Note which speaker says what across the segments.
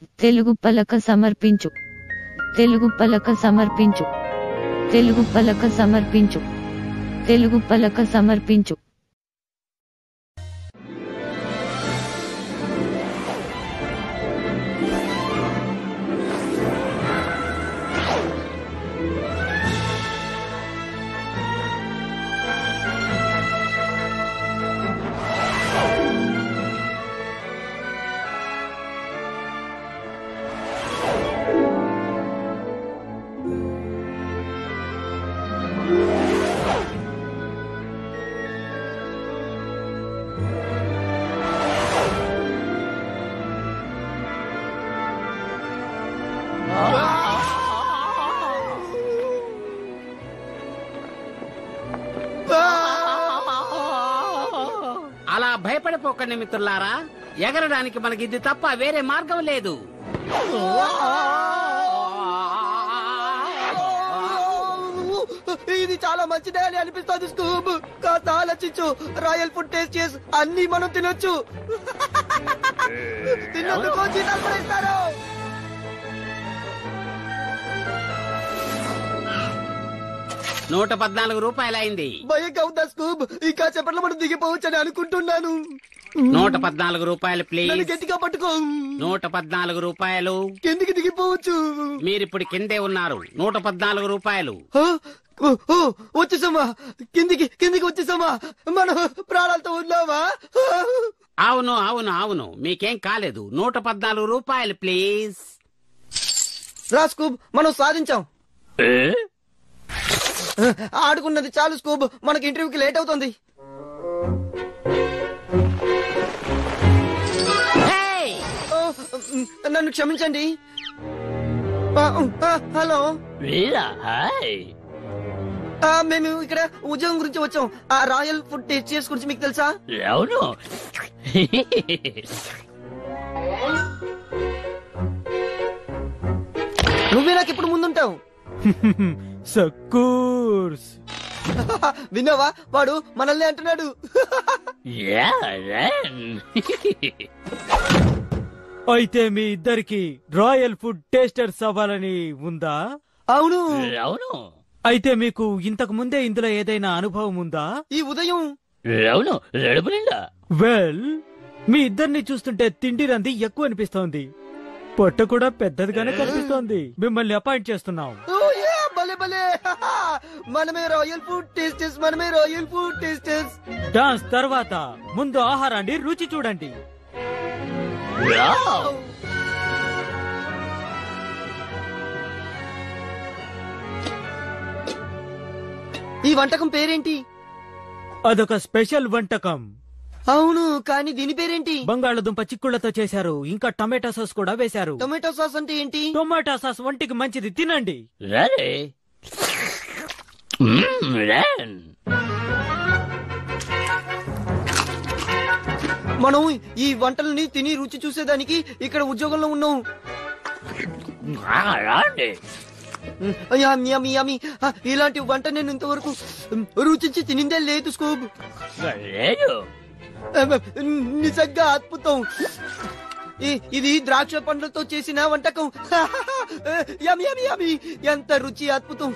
Speaker 1: తెలుగు పలక సమర్పించు తెలుగు పలక సమర్పించు తెలుగు పలక సమర్పించు తెలుగు పలక సమర్పించు
Speaker 2: అలా భయపడిపోకండి మిత్రులారా ఎగరడానికి మనకి ఇది తప్ప వేరే మార్గం లేదు
Speaker 3: ఇది చాలా మంచిదే అని అనిపిస్తుంది స్కూబ్ కాస్త ఆలోచించు రాయల్ ఫుడ్ టేస్ట్ చేసి అన్ని మనం తినొచ్చు తిన్నందుకు జీతాలు కూడా ఇస్తారు
Speaker 2: నూట పద్నాలుగు రూపాయలు అయింది
Speaker 3: భయంగా ఉందా స్కూబ్ ఇంకా చెప్పట్లో మనం దిగిపోవచ్చు అని అనుకుంటున్నాను
Speaker 2: నూట పద్నాలుగు రూపాయలు
Speaker 3: నన్ను
Speaker 2: ప్లీజ్
Speaker 3: గట్టిగా పట్టుకో
Speaker 2: నూట పద్నాలుగు రూపాయలు
Speaker 3: కిందికి దిగిపోవచ్చు
Speaker 2: మీరిప్పుడు కిందే ఉన్నారు నూట పద్నాలుగు రూపాయలు
Speaker 3: ఆ, ఓ, ఓ, వచ్చేసామా కిందికి కిందికి వచ్చేసామా మనం ప్రాణాలతో ఉన్నావా
Speaker 2: అవును అవును అవును మీకేం కాలేదు నూట పద్నాలుగు రూపాయలు ప్లీజ్
Speaker 3: రా స్కూబ్ మనం సాధించాం ఆడుకున్నది చాలు స్కూబ్ మనకి ఇంటర్వ్యూకి లేట్ అవుతుంది
Speaker 2: హేయ్!
Speaker 3: ఓ, నన్ను క్షమించండి ఆ, ఆ, హలో ఆ, మేము ఇక్కడ ఉద్యోగం గురించి వచ్చాం ఆ రాయల్ ఫుడ్ టేస్ట్ చేసి గురించి మీకు తెలుసా
Speaker 4: అవును
Speaker 3: నువ్వే నాకు ఇప్పుడు ముందుంటావు
Speaker 5: సక్కూర్స్
Speaker 3: విన్నావా వాడు మనల్ని అంటున్నాడు
Speaker 4: యా, రన్.
Speaker 5: అయితే మీ ఇద్దరికి రాయల్ ఫుడ్ టేస్టర్స్ అవ్వాలని ఉందా
Speaker 3: అవును
Speaker 4: అవును
Speaker 5: అయితే మీకు ఇంతకు ముందే ఇందులో ఏదైనా అనుభవం ఉందా
Speaker 3: ఈ ఉదయం
Speaker 4: అవును నడుపు నిండా
Speaker 5: వెల్ మీ ఇద్దరిని చూస్తుంటే తిండి రంది ఎక్కువ అనిపిస్తోంది పొట్ట కూడా పెద్దదిగానే కనిపిస్తోంది మిమ్మల్ని అపాయింట్ చేస్తున్నాం
Speaker 3: ఓ, యా, భలే భలే మనమే రాయల్ ఫుడ్ టేస్టర్స్ మనమే రాయల్ ఫుడ్ టేస్టర్స్
Speaker 5: డాన్స్ తర్వాత ముందు ఆహారాన్ని రుచి చూడండి
Speaker 4: వావ్.
Speaker 3: ఈ వంటకం పేరేంటి
Speaker 5: అదొక స్పెషల్ వంటకం
Speaker 3: అవును కానీ దీని పేరేంటి
Speaker 5: బంగాళదుంప చిక్కుళ్లతో చేశారు ఇంకా టమాటా సాస్ కూడా వేశారు
Speaker 3: టొమాటో సాస్ అంటే ఏంటి
Speaker 5: టొమాటా సాస్ ఒంటికి మంచిది తినండి
Speaker 4: రరే మ్మ్, రన్.
Speaker 3: మనం ఈ వంటల్ని తిని రుచి చూసేదానికి ఇక్కడ ఉద్యోగంలో ఉన్నాం
Speaker 4: ఆ, రండి
Speaker 3: యమ్మీ, యమ్మీ, యమ్మీ. ఆ, ఇలాంటి వంట నేను ఇంతవరకు ఉమ్, రుచించి తినిందే లేదు స్కూబ్
Speaker 4: లేదు
Speaker 3: నిజంగా అద్భుతం ఈ- ఇది ద్రాక్ష పండ్లతో చేసిన వంటకం యమ్మీ, యమ్మీ, యమ్మీ. ఎంత రుచి అద్భుతం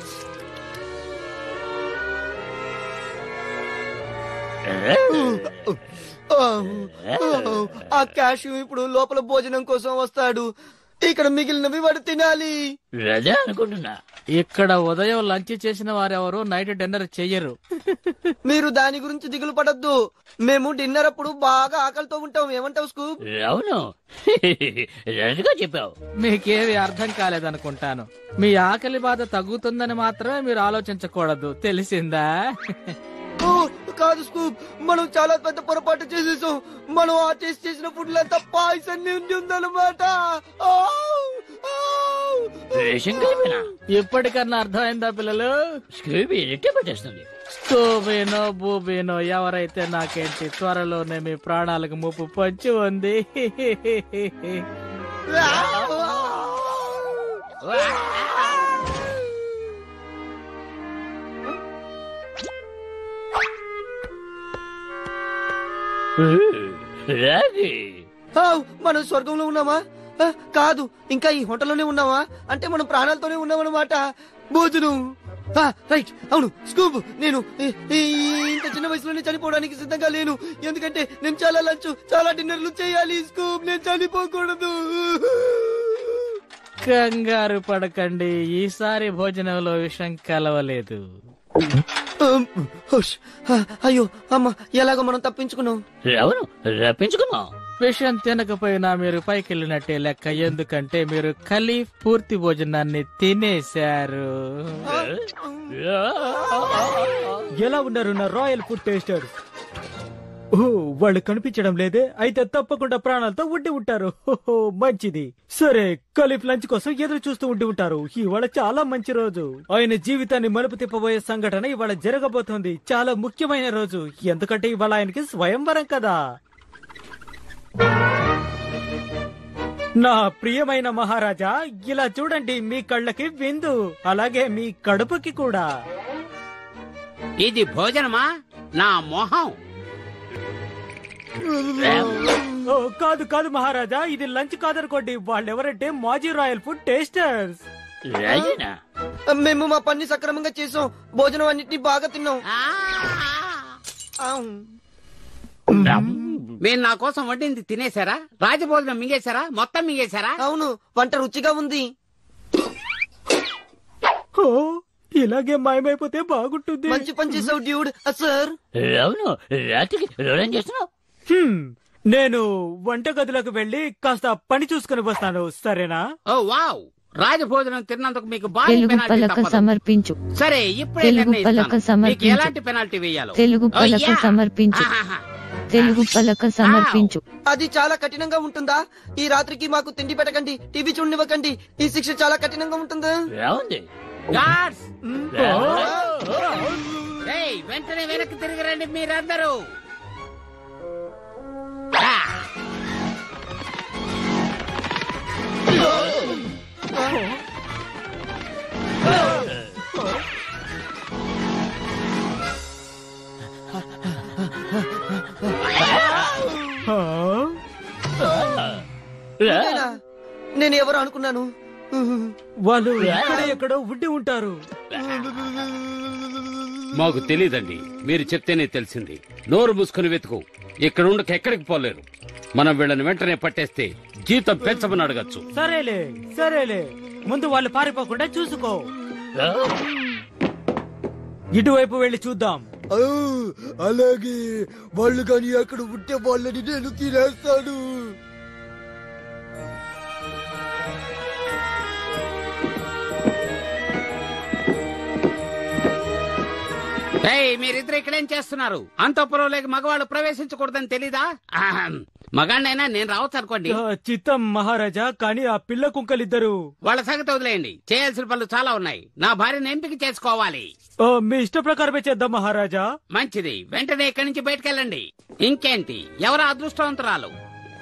Speaker 3: ఆ, ఆ క్యాష్ ఇప్పుడు లోపల భోజనం కోసం వస్తాడు ఇక్కడ మిగిలినవి వాడు తినాలి
Speaker 4: అదే అనుకుంటున్నా
Speaker 6: ఇక్కడ ఉదయం లంచ్ చేసిన వారెవరు నైట్ డిన్నర్ చెయ్యరు
Speaker 3: మీరు దాని గురించి దిగులు పడొద్దు మేము డిన్నర్ అప్పుడు బాగా ఆకలితో ఉంటాం ఏమంటావు స్కూప్
Speaker 4: అవును రెండుగా చెప్పావు
Speaker 6: మీకేవి అర్థం కాలేదనుకుంటాను మీ ఆకలి బాధ తగ్గుతుందని మాత్రమే మీరు ఆలోచించకూడదు తెలిసిందా
Speaker 3: ఓ, కాదు స్కూప్ మనం చాలా పెద్ద పొరపాటు చేసేసాం మనం ఆ టేస్ట్ చేసిన ఫుడ్ అంతా పాయసం నిండి ఉందన్నమాట ఆ, ఆ.
Speaker 4: రేషన్ కలిపినా
Speaker 6: ఇప్పటికన్నా అర్థమైందా పిల్లలు
Speaker 4: స్కూబీ రెట్టే పట్టేస్తుంది
Speaker 6: స్కూబీనో బూబీనో ఎవరైతే నాకేంటి త్వరలోనే మీ ప్రాణాలకు ముప్పు పొంచి ఉంది
Speaker 4: రాగి
Speaker 3: ఆ, మనం స్వర్గంలో ఉన్నామా ఆ, కాదు ఇంకా ఈ హోటల్లోనే ఉన్నావా అంటే మనం ప్రాణాలతోనే ఉన్నామన్నమాట భోజనం ఆ, రైట్ అవును స్కూబ్ నేను ఈ- ఈ- ఇంత చిన్న వయసులోనే చనిపోవడానికి సిద్ధంగా లేను ఎందుకంటే నేను చాలా లంచ్ చాలా డిన్నర్లు చేయాలి స్కూబ్ నేను చనిపోకూడదు
Speaker 6: కంగారు పడకండి ఈసారి భోజనంలో విషం కలవలేదు
Speaker 3: ఉమ్, హుష్. ఆ, అయ్యో అమ్మ ఎలాగో మనం తప్పించుకున్నాం
Speaker 4: అవును రప్పించుకున్నాం
Speaker 6: విషం తినకపోయినా మీరు పైకి వెళ్ళినట్టే లెక్క ఎందుకంటే మీరు ఖలీఫ్ పూర్తి భోజనాన్ని తినేశారు
Speaker 5: ఎలా ఉన్నారు నా రాయల్ ఫుడ్ టేస్టర్స్ ఓ వాళ్ళు కనిపించడం లేదే అయితే తప్పకుండా ప్రాణాలతో ఉండి ఉంటారు హోహో, మంచిది సరే ఖలీఫ్ లంచ్ కోసం ఎదురు చూస్తూ ఉండి ఉంటారు ఇవాళ చాలా మంచి రోజు ఆయన జీవితాన్ని మలుపు తిప్పబోయే సంఘటన ఇవాళ జరగబోతోంది చాలా ముఖ్యమైన రోజు ఎందుకంటే ఇవాళ ఆయనకి స్వయంవరం కదా నా ప్రియమైన మహారాజా ఇలా చూడండి మీ కళ్ళకి విందు అలాగే మీ కడుపుకి కూడా
Speaker 2: ఇది భోజనమా నా మొహం
Speaker 5: ఓ కాదు కాదు మహారాజా ఇది లంచ్ కాదనుకోండి వాళ్ళెవరంటే మాజీ రాయల్ ఫుడ్ టేస్టర్స్
Speaker 4: రాజేనా
Speaker 3: మేము మా పని సక్రమంగా చేసాం భోజనం అన్నిటిని బాగా తిన్నాం
Speaker 2: ఆ!
Speaker 3: ఆమ్.
Speaker 2: మీరు నా కోసం వండింది తినేశారా రాజభోజనం మింగేశారా మొత్తం మింగేశారా
Speaker 3: అవును వంట రుచిగా ఉంది
Speaker 5: ఓ ఇలాగే మాయమైపోతే బాగుంటుంది
Speaker 3: మంచి పని చేసావు డ్యూడ్ ఆ, సార్
Speaker 4: అవును రాత్రికి రోలం చేస్తున్నావు
Speaker 5: హ్మ్, నేను వంటగదిలోకి వెళ్ళి కాస్త పని చూసుకుని వస్తాను సరేనా
Speaker 2: ఓ వావ్ రాజభోజనం తిన్నందుకు మీకు భారీ
Speaker 1: తెలుగు
Speaker 2: పెనాల్టీ
Speaker 1: పలక
Speaker 2: తప్పదు.
Speaker 1: సమర్పించు
Speaker 2: సరే ఇప్పుడే
Speaker 1: తెలుగు
Speaker 2: నిర్ణయిస్తాను.
Speaker 1: పలక సమర్పించు.
Speaker 2: మీకు ఎలాంటి పెనాల్టీ వేయాలో
Speaker 1: తెలుగు
Speaker 2: ఓ,
Speaker 1: పలక
Speaker 2: యా!
Speaker 1: సమర్పించు
Speaker 2: ఆహాహా.
Speaker 1: తెలుగు పలక సమర్పించు
Speaker 3: అది చాలా కఠినంగా ఉంటుందా ఈ రాత్రికి మాకు తిండి పెట్టకండి టీవీ చూడనివ్వకండి ఈ శిక్ష చాలా కఠినంగా ఉంటుందా
Speaker 4: రావుంది
Speaker 2: గార్డ్స్ ఏయ్, వెంటనే వెనక్కి తిరిగి రండి మీరందరూ ఆ,
Speaker 5: ఆ?
Speaker 3: నేనా? నేను ఎవరు అనుకున్నాను
Speaker 5: వాళ్ళు ఇక్కడే ఎక్కడో ఉండి ఉంటారు
Speaker 2: మాకు తెలీదండి మీరు చెప్తేనే తెలిసింది నోరు మూసుకుని వెతుకు ఇక్కడ ఉండక ఎక్కడికి పోలేరు మనం వీళ్ళని వెంటనే పట్టేస్తే జీతం పెంచమని అడగచ్చు
Speaker 5: సరేలే సరేలే ముందు వాళ్ళు పారిపోకుండా చూసుకో ఇటువైపు వెళ్ళి చూద్దాం
Speaker 3: అలాగే వాళ్ళు కానీ అక్కడ ఉంటే వాళ్ళని నేను తినేస్తాను
Speaker 2: ఏయ్ మీరిద్దరు ఇక్కడేం చేస్తున్నారు అంతఃపురంలోకి మగవాళ్ళు ప్రవేశించకూడదని తెలీదా ఆహం. మగాడినైనా నేను రావచ్చు అనుకోండి
Speaker 5: ఆ, చిత్తం మహారాజా కానీ ఆ పిల్ల కుక్కలిద్దరు
Speaker 2: వాళ్ళ సంగతి వదిలేయండి చేయాల్సిన పనులు చాలా ఉన్నాయి నా భార్యను ఎంపిక చేసుకోవాలి
Speaker 5: ఆ, మీ ఇష్ట ప్రకారమే చేద్దాం మహారాజా
Speaker 2: మంచిది వెంటనే ఇక్కడి నుంచి బయటకెళ్ళండి ఇంకేంటి ఎవరు అదృష్టవంతురాలు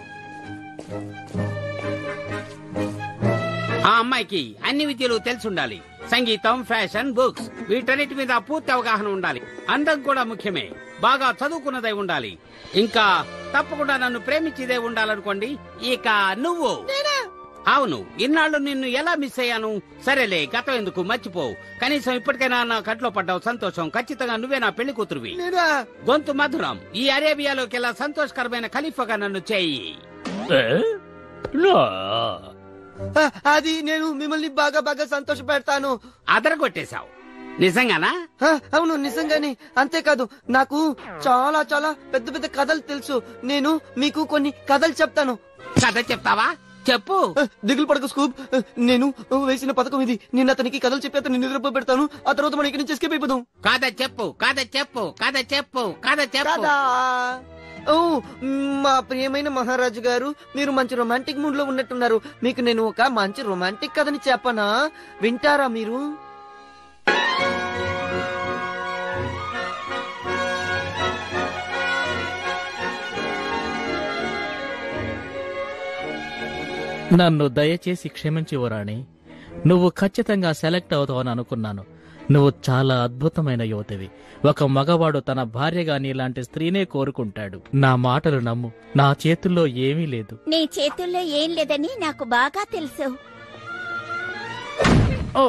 Speaker 2: ఆ అమ్మాయికి అన్ని విద్యలు తెలిసి ఉండాలి సంగీతం ఫ్యాషన్ బుక్స్ వీటన్నిటి మీద పూర్తి అవగాహన ఉండాలి అందం కూడా ముఖ్యమే బాగా చదువుకున్నదై ఉండాలి ఇంకా తప్పకుండా నన్ను ప్రేమించేదే ఉండాలనుకోండి ఇక నువ్వు అవును ఇన్నాళ్ళు నిన్ను ఎలా మిస్ అయ్యాను సరేలే గతం ఎందుకు మర్చిపో కనీసం ఇప్పటికైనా నా కంట్లో పడ్డావు సంతోషం ఖచ్చితంగా నువ్వే నా పెళ్లి కూతురువి
Speaker 3: నేనా
Speaker 2: గొంతు మధురం ఈ అరేబియాలోకెల్లా సంతోషకరమైన ఖలీఫాగా నన్ను చేయి
Speaker 3: ఆ, అది నేను మిమ్మల్ని బాగా బాగా సంతోష పెడతాను
Speaker 2: అదరగొట్టేశావు నిజంగానా
Speaker 3: ఆ, అవును నిజంగానే అంతేకాదు నాకు చాలా చాలా పెద్ద పెద్ద కథలు తెలుసు నేను మీకు కొన్ని కథలు చెప్తాను
Speaker 2: కథ చెప్తావా చెప్పు
Speaker 3: ఆ, దిగులు పడక స్కూప్ ఆ, నేను వేసిన పథకం ఇది నేను అతనికి కథలు చెప్పి అతన్ని నిద్రపో పెడతాను ఆ తర్వాత మనం ఇక్కడి నుంచి ఎస్కేప్ అయిపోదాం
Speaker 2: కథ చెప్పు కథ చెప్పు కథ చెప్పు కథ చెప్పు
Speaker 3: కదా ఓ మా ప్రియమైన మహారాజు గారు మీరు మంచి రొమాంటిక్ మూడ్ లో ఉన్నట్టున్నారు మీకు నేను ఒక మంచి రొమాంటిక్ కథని చెప్పనా వింటారా మీరు
Speaker 6: నన్ను దయచేసి క్షమించి రాణి నువ్వు ఖచ్చితంగా సెలెక్ట్ అవుతావని అనుకున్నాను నువ్వు చాలా అద్భుతమైన యువతివి ఒక మగవాడు తన భార్యగా నీలాంటి స్త్రీనే కోరుకుంటాడు నా మాటలు నమ్ము నా చేతుల్లో ఏమీ లేదు
Speaker 7: నీ చేతుల్లో ఏం లేదని నాకు బాగా తెలుసు
Speaker 6: ఓ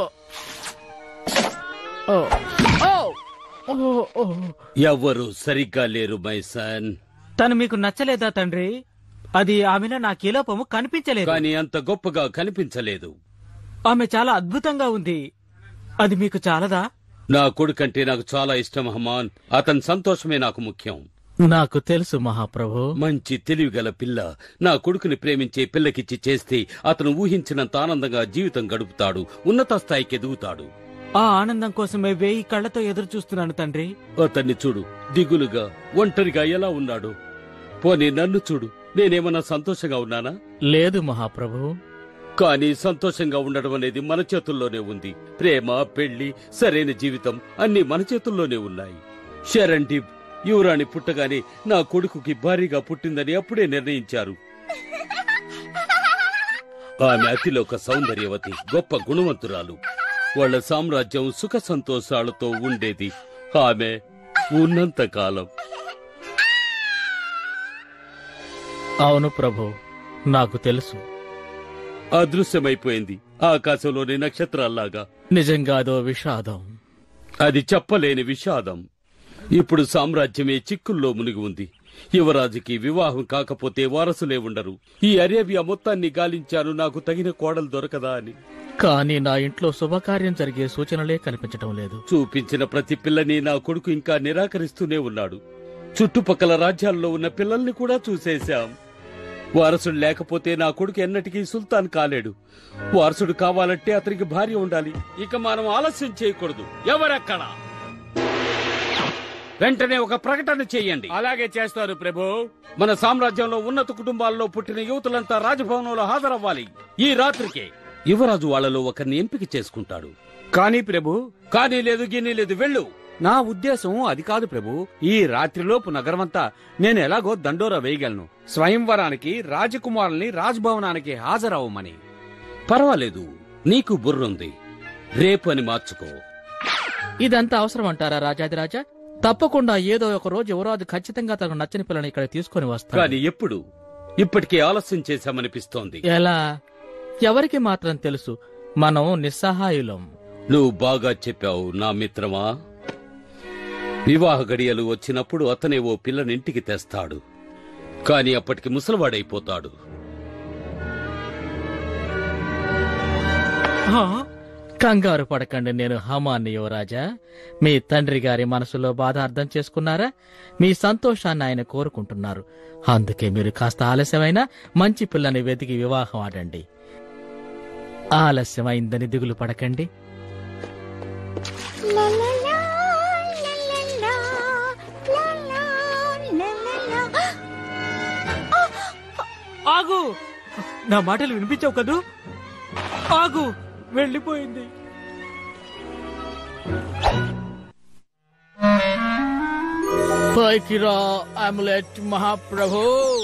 Speaker 6: ఓ ఓ ఓ ఓ
Speaker 2: ఎవ్వరు సరిగ్గా లేరు మై సన్
Speaker 5: తను మీకు నచ్చలేదా తండ్రి అది ఆమెలో నాకు ఏ లోపము కనిపించలేదు
Speaker 2: కానీ అంత గొప్పగా కనిపించలేదు
Speaker 5: ఆమె చాలా అద్భుతంగా ఉంది అది మీకు చాలదా
Speaker 2: నా కొడుకంటే నాకు చాలా ఇష్టం హమాన్ అతని సంతోషమే నాకు ముఖ్యం
Speaker 6: నాకు తెలుసు మహాప్రభు
Speaker 2: మంచి తెలివిగల పిల్ల నా కొడుకుని ప్రేమించే పిల్లకిచ్చి చేస్తే అతను ఊహించినంత ఆనందంగా జీవితం గడుపుతాడు ఉన్నత స్థాయికి ఎదుగుతాడు
Speaker 5: ఆ ఆనందం కోసమే వేయి కళ్ళతో ఎదురు చూస్తున్నాను తండ్రి
Speaker 2: అతన్ని చూడు దిగులుగా ఒంటరిగా ఎలా ఉన్నాడు పోనీ నన్ను చూడు నేనేమన్నా సంతోషంగా ఉన్నానా
Speaker 6: లేదు మహాప్రభు
Speaker 2: కానీ సంతోషంగా ఉండడం అనేది మన చేతుల్లోనే ఉంది ప్రేమ పెళ్లి సరైన జీవితం అన్ని మన చేతుల్లోనే ఉన్నాయి షరణ్ డీప్ యువరాణి పుట్టగానే నా కొడుకుకి భారీగా పుట్టిందని అప్పుడే నిర్ణయించారు ఆమె అతిలోక సౌందర్యవతి గొప్ప గుణవంతురాలు వాళ్ళ సామ్రాజ్యం సుఖ సంతోషాలతో ఉండేది ఆమె ఉన్నంత కాలం
Speaker 6: అవును ప్రభు నాకు తెలుసు
Speaker 2: అదృశ్యమైపోయింది ఆకాశంలోని నక్షత్రాల్లాగా
Speaker 6: నిజంగా అదో విషాదం
Speaker 2: అది చెప్పలేని విషాదం ఇప్పుడు సామ్రాజ్యమే చిక్కుల్లో మునిగి ఉంది యువరాజుకి వివాహం కాకపోతే వారసులే ఉండరు ఈ అరేబియా మొత్తాన్ని గాలించాను నాకు తగిన కోడలు దొరకదా అని
Speaker 6: కానీ నా ఇంట్లో శుభకార్యం జరిగే సూచనలే కనిపించటం లేదు
Speaker 2: చూపించిన ప్రతి పిల్లని నా కొడుకు ఇంకా నిరాకరిస్తూనే ఉన్నాడు చుట్టుపక్కల రాజ్యాల్లో ఉన్న పిల్లల్ని కూడా చూసేశాం వారసుడు లేకపోతే నా కొడుకు ఎన్నటికీ సుల్తాన్ కాలేడు వారసుడు కావాలంటే అతనికి భార్య ఉండాలి ఇక మనం ఆలస్యం చేయకూడదు ఎవరెక్కడ వెంటనే ఒక ప్రకటన చేయండి
Speaker 8: అలాగే చేస్తారు ప్రభు
Speaker 2: మన సామ్రాజ్యంలో ఉన్నత కుటుంబాల్లో పుట్టిన యువతులంతా రాజభవనంలో హాజరవ్వాలి ఈ రాత్రికే యువరాజు వాళ్ళలో ఒకరిని ఎంపిక చేసుకుంటాడు
Speaker 8: కానీ ప్రభు
Speaker 2: కానీ లేదు గిన్ని లేదు వెళ్ళు
Speaker 8: నా ఉద్దేశం అది కాదు ప్రభు ఈ రాత్రిలోపు నగరమంతా నేను ఎలాగో దండోరా వేయగలను స్వయంవరానికి రాజకుమారుల్ని రాజ్భవనానికి హాజరవ్వమని
Speaker 2: పర్వాలేదు నీకు బుర్రుంది రేపు అని మార్చుకో
Speaker 6: ఇదంతా అవసరం అంటారా రాజాదిరాజా తప్పకుండా ఏదో ఒక రోజు యువరాజు ఖచ్చితంగా తనకు నచ్చని పిల్లని ఇక్కడ తీసుకొని వస్తాడు
Speaker 2: కానీ ఎప్పుడు ఇప్పటికే ఆలస్యం చేశామనిపిస్తోంది
Speaker 6: ఎలా ఎవరికి మాత్రం తెలుసు మనం నిస్సహాయులం
Speaker 2: నువ్వు బాగా చెప్పావు నా మిత్రమా వివాహ గడియలు వచ్చినప్పుడు అతనే ఓ పిల్లనింటికి తెస్తాడు కాని అప్పటికి ముసలివాడైపోతాడు
Speaker 5: ఆ,
Speaker 6: కంగారు పడకండి నేను హమాన్ని యువరాజా మీ తండ్రి గారి మనసులో బాధ అర్థం చేసుకున్నారా మీ సంతోషాన్ని ఆయన కోరుకుంటున్నారు అందుకే మీరు కాస్త ఆలస్యమైనా మంచి పిల్లని వెతికి వివాహం ఆడండి ఆలస్యమైందని దిగులు పడకండి
Speaker 5: ఆగు నా మాటలు వినిపించవు కదూ ఆగు వెళ్ళిపోయింది
Speaker 6: పైకి రా అములెట్ మహాప్రభు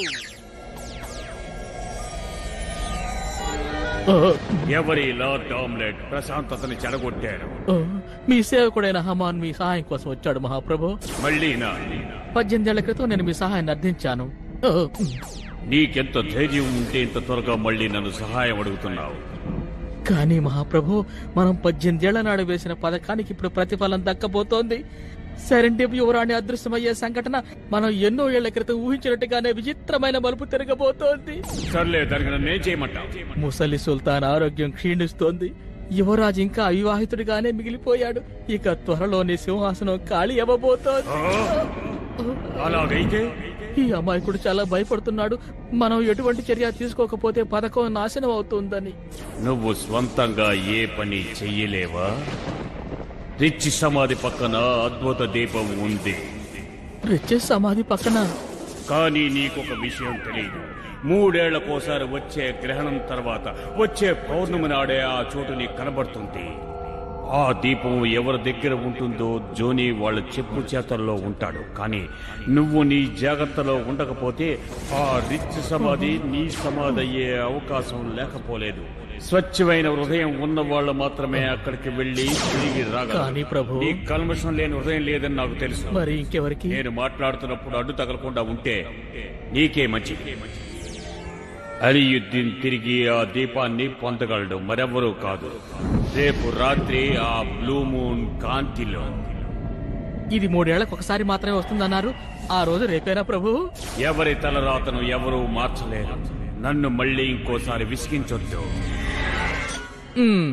Speaker 8: ఎవరి లార్డ్ ఆమ్లెట్ ప్రశాంతతని చెడగొట్టారు
Speaker 6: ఓ, మీ సేవకుడైన హమాన్ మీ సహాయం కోసం వచ్చాడు మహాప్రభు
Speaker 8: మళ్ళీ నా
Speaker 6: పద్దెనిమిదేళ్ల క్రితం నేను మీ సహాయాన్ని అర్థించాను ఓ,
Speaker 8: నీకెంత ధైర్యం ఉంటే ఇంత త్వరగా మళ్ళీ నన్ను సహాయం అడుగుతున్నావు
Speaker 6: కానీ మహాప్రభు మనం పద్దెనిమిదేళ్ల నాడు వేసిన పథకానికి ఇప్పుడు ప్రతిఫలం దక్కబోతోంది సెరెంటిప్ యువరాణి అదృశ్యమయ్యే సంఘటన మనం ఎన్నో ఏళ్ల క్రితం ఊహించినట్టుగానే విచిత్రమైన మలుపు తిరగబోతోంది
Speaker 8: సర్లే దానికి నన్ను ఏం చేయమంటావు
Speaker 6: ముసలి సుల్తాన్ ఆరోగ్యం క్షీణిస్తోంది యువరాజు ఇంకా అవివాహితుడిగానే మిగిలిపోయాడు ఇక త్వరలోనే సింహాసనం ఖాళీ అవ్వబోతోంది
Speaker 8: అలాగైతే
Speaker 6: ఈ అమాయకుడు చాలా భయపడుతున్నాడు మనం ఎటువంటి చర్య తీసుకోకపోతే పథకం నాశనం అవుతుందని
Speaker 8: నువ్వు స్వంతంగా ఏ పని చెయ్యలేవా రిచి సమాధి పక్కన అద్భుత దీపం ఉంది
Speaker 6: రిచె సమాధి పక్కన
Speaker 8: కానీ నీకొక విషయం తెలియదు మూడేళ్లకోసారి వచ్చే గ్రహణం తర్వాత వచ్చే పౌర్ణమి నాడే ఆ చోటు నీకు కనబడుతుంది ఆ దీపం ఎవరి దగ్గర ఉంటుందో జోని వాళ్ళ చెప్పు చేతల్లో ఉంటాడు కానీ నువ్వు నీ జాగ్రత్తలో ఉండకపోతే ఆ రిచ్ సమాధి నీ సమాధి అయ్యే అవకాశం లేకపోలేదు స్వచ్ఛమైన హృదయం ఉన్న వాళ్ళు మాత్రమే అక్కడికి వెళ్ళి తిరిగి
Speaker 6: కానీ
Speaker 8: రాగలరు
Speaker 6: ప్రభు
Speaker 8: నీ కల్మషం లేని హృదయం లేదని నాకు తెలుసు
Speaker 6: మరి ఇంకెవరికి
Speaker 8: నేను మాట్లాడుతున్నప్పుడు అడ్డు తగలకుండా ఉంటే నీకే మంచిది అలియుద్దీన్ తిరిగి ఆ దీపాన్ని పొందగలడు మరెవరూ కాదు రేపు రాత్రి ఆ బ్లూ మూన్ కాంతిలో
Speaker 6: ఇది మూడేళ్లకు ఒకసారి మాత్రమే వస్తుందన్నారు ఆ రోజు రేపేనా ప్రభు
Speaker 8: ఎవరి తలరాతను ఎవరూ మార్చలేరు నన్ను మళ్ళీ ఇంకోసారి విసిగించొద్దు
Speaker 6: మ్మ్.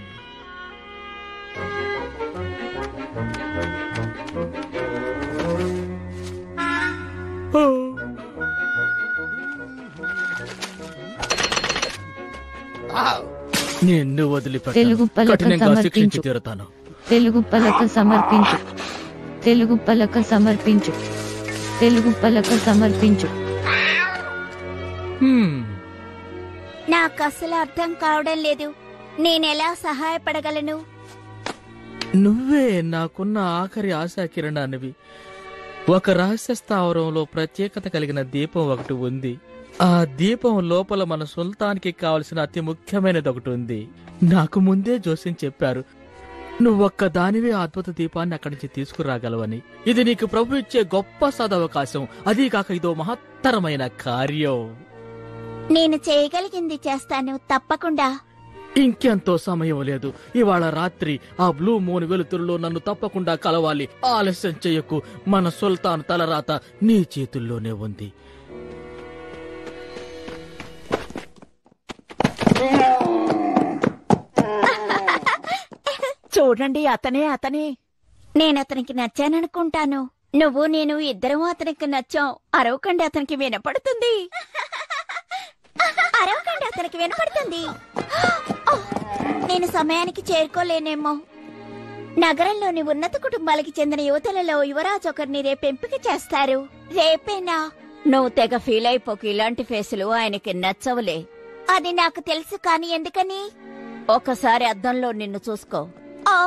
Speaker 6: నిన్ను వదిలిపెట్టను.
Speaker 1: తెలుగు పలక
Speaker 6: కఠినంగా శిక్షించి
Speaker 1: సమర్పించు.
Speaker 6: తీరుతాను
Speaker 1: తెలుగు పలక సమర్పించు తెలుగు పలక సమర్పించు తెలుగు పలక సమర్పించు
Speaker 6: హ్మ్.
Speaker 7: నాకు అసలు అర్థం కావడం లేదు నేనెలా సహాయపడగలను
Speaker 6: నువ్వే నాకున్న ఆఖరి ఆశా కిరణానివి ఒక రహస్య స్థావరంలో ప్రత్యేకత కలిగిన దీపం ఒకటి ఉంది ఆ దీపం లోపల మన సుల్తాన్కి కావలసిన అతి ముఖ్యమైనది ఒకటి ఉంది నాకు ముందే జోస్యం చెప్పారు నువ్వొక్క దానివే ఆ అద్భుత దీపాన్ని అక్కడి నుంచి తీసుకురాగలవని ఇది నీకు ప్రభు ఇచ్చే గొప్ప సదవకాశం అదీ కాక ఇదో మహత్తరమైన కార్యం
Speaker 7: నేను చేయగలిగింది చేస్తాను తప్పకుండా
Speaker 6: ఇంకెంతో సమయం లేదు ఇవాళ రాత్రి ఆ బ్లూ మూన్ వెలుతురులో నన్ను తప్పకుండా కలవాలి ఆలస్యం చెయ్యకు మన సుల్తాన్ తలరాత నీ చేతుల్లోనే ఉంది
Speaker 7: చూడండి అతనే అతనే నేను అతనికి నచ్చాననుకుంటాను నువ్వు నేను ఇద్దరం అతనికి నచ్చాం అరవకండి అతనికి వినపడుతుంది అరవకండి అతనికి వినపడుతుంది నేను సమయానికి చేరుకోలేనేమో నగరంలోని ఉన్నత కుటుంబాలకి చెందిన యువతలలో యువరాజు ఒకరిని రేపు ఎంపిక చేస్తారు రేపేనా నువ్వు తెగ ఫీల్ అయిపోకు ఇలాంటి ఫేసులు ఆయనకి నచ్చవులే అది నాకు తెలుసు కానీ ఎందుకని ఒకసారి అద్దంలో నిన్ను చూసుకో ఆ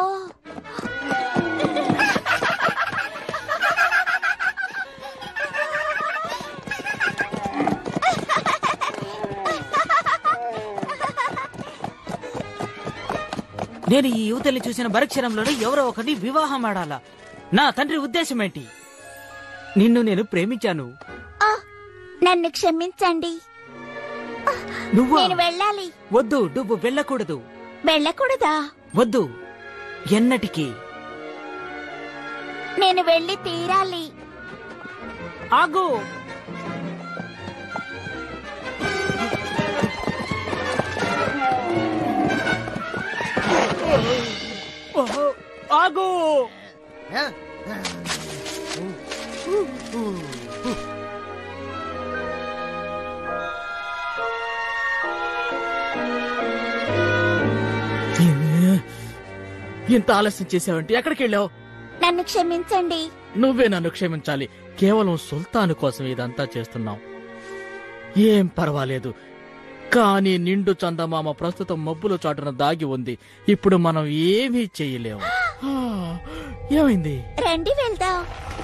Speaker 9: నేను ఈ యువతల్ని చూసిన మరుక్షణంలోనే ఎవరో ఒకరిని వివాహం ఆడాలా నా తండ్రి ఉద్దేశం ఏంటి నిన్ను నేను ప్రేమించాను
Speaker 7: ఆ, నన్ను క్షమించండి
Speaker 9: నువ్వు
Speaker 7: నేను వెళ్ళాలి
Speaker 9: వద్దు నువ్వు వెళ్ళకూడదు
Speaker 7: వెళ్ళకూడదా
Speaker 9: వద్దు ఎన్నటికీ
Speaker 7: నేను వెళ్ళి తీరాలి
Speaker 9: ఆగు ఓహో, ఆగు
Speaker 6: ఇంత ఆలస్యం చేసావంటే ఎక్కడికి వెళ్ళావు
Speaker 7: నన్ను క్షమించండి
Speaker 6: నువ్వే నన్ను క్షమించాలి కేవలం సుల్తాను కోసం ఇదంతా చేస్తున్నాం ఏం పర్వాలేదు కానీ నిండు చందమామ ప్రస్తుతం మబ్బుల చాటున దాగి ఉంది ఇప్పుడు మనం ఏమీ చెయ్యలేము ఆ, ఏమైంది
Speaker 7: రండి వెళ్దాం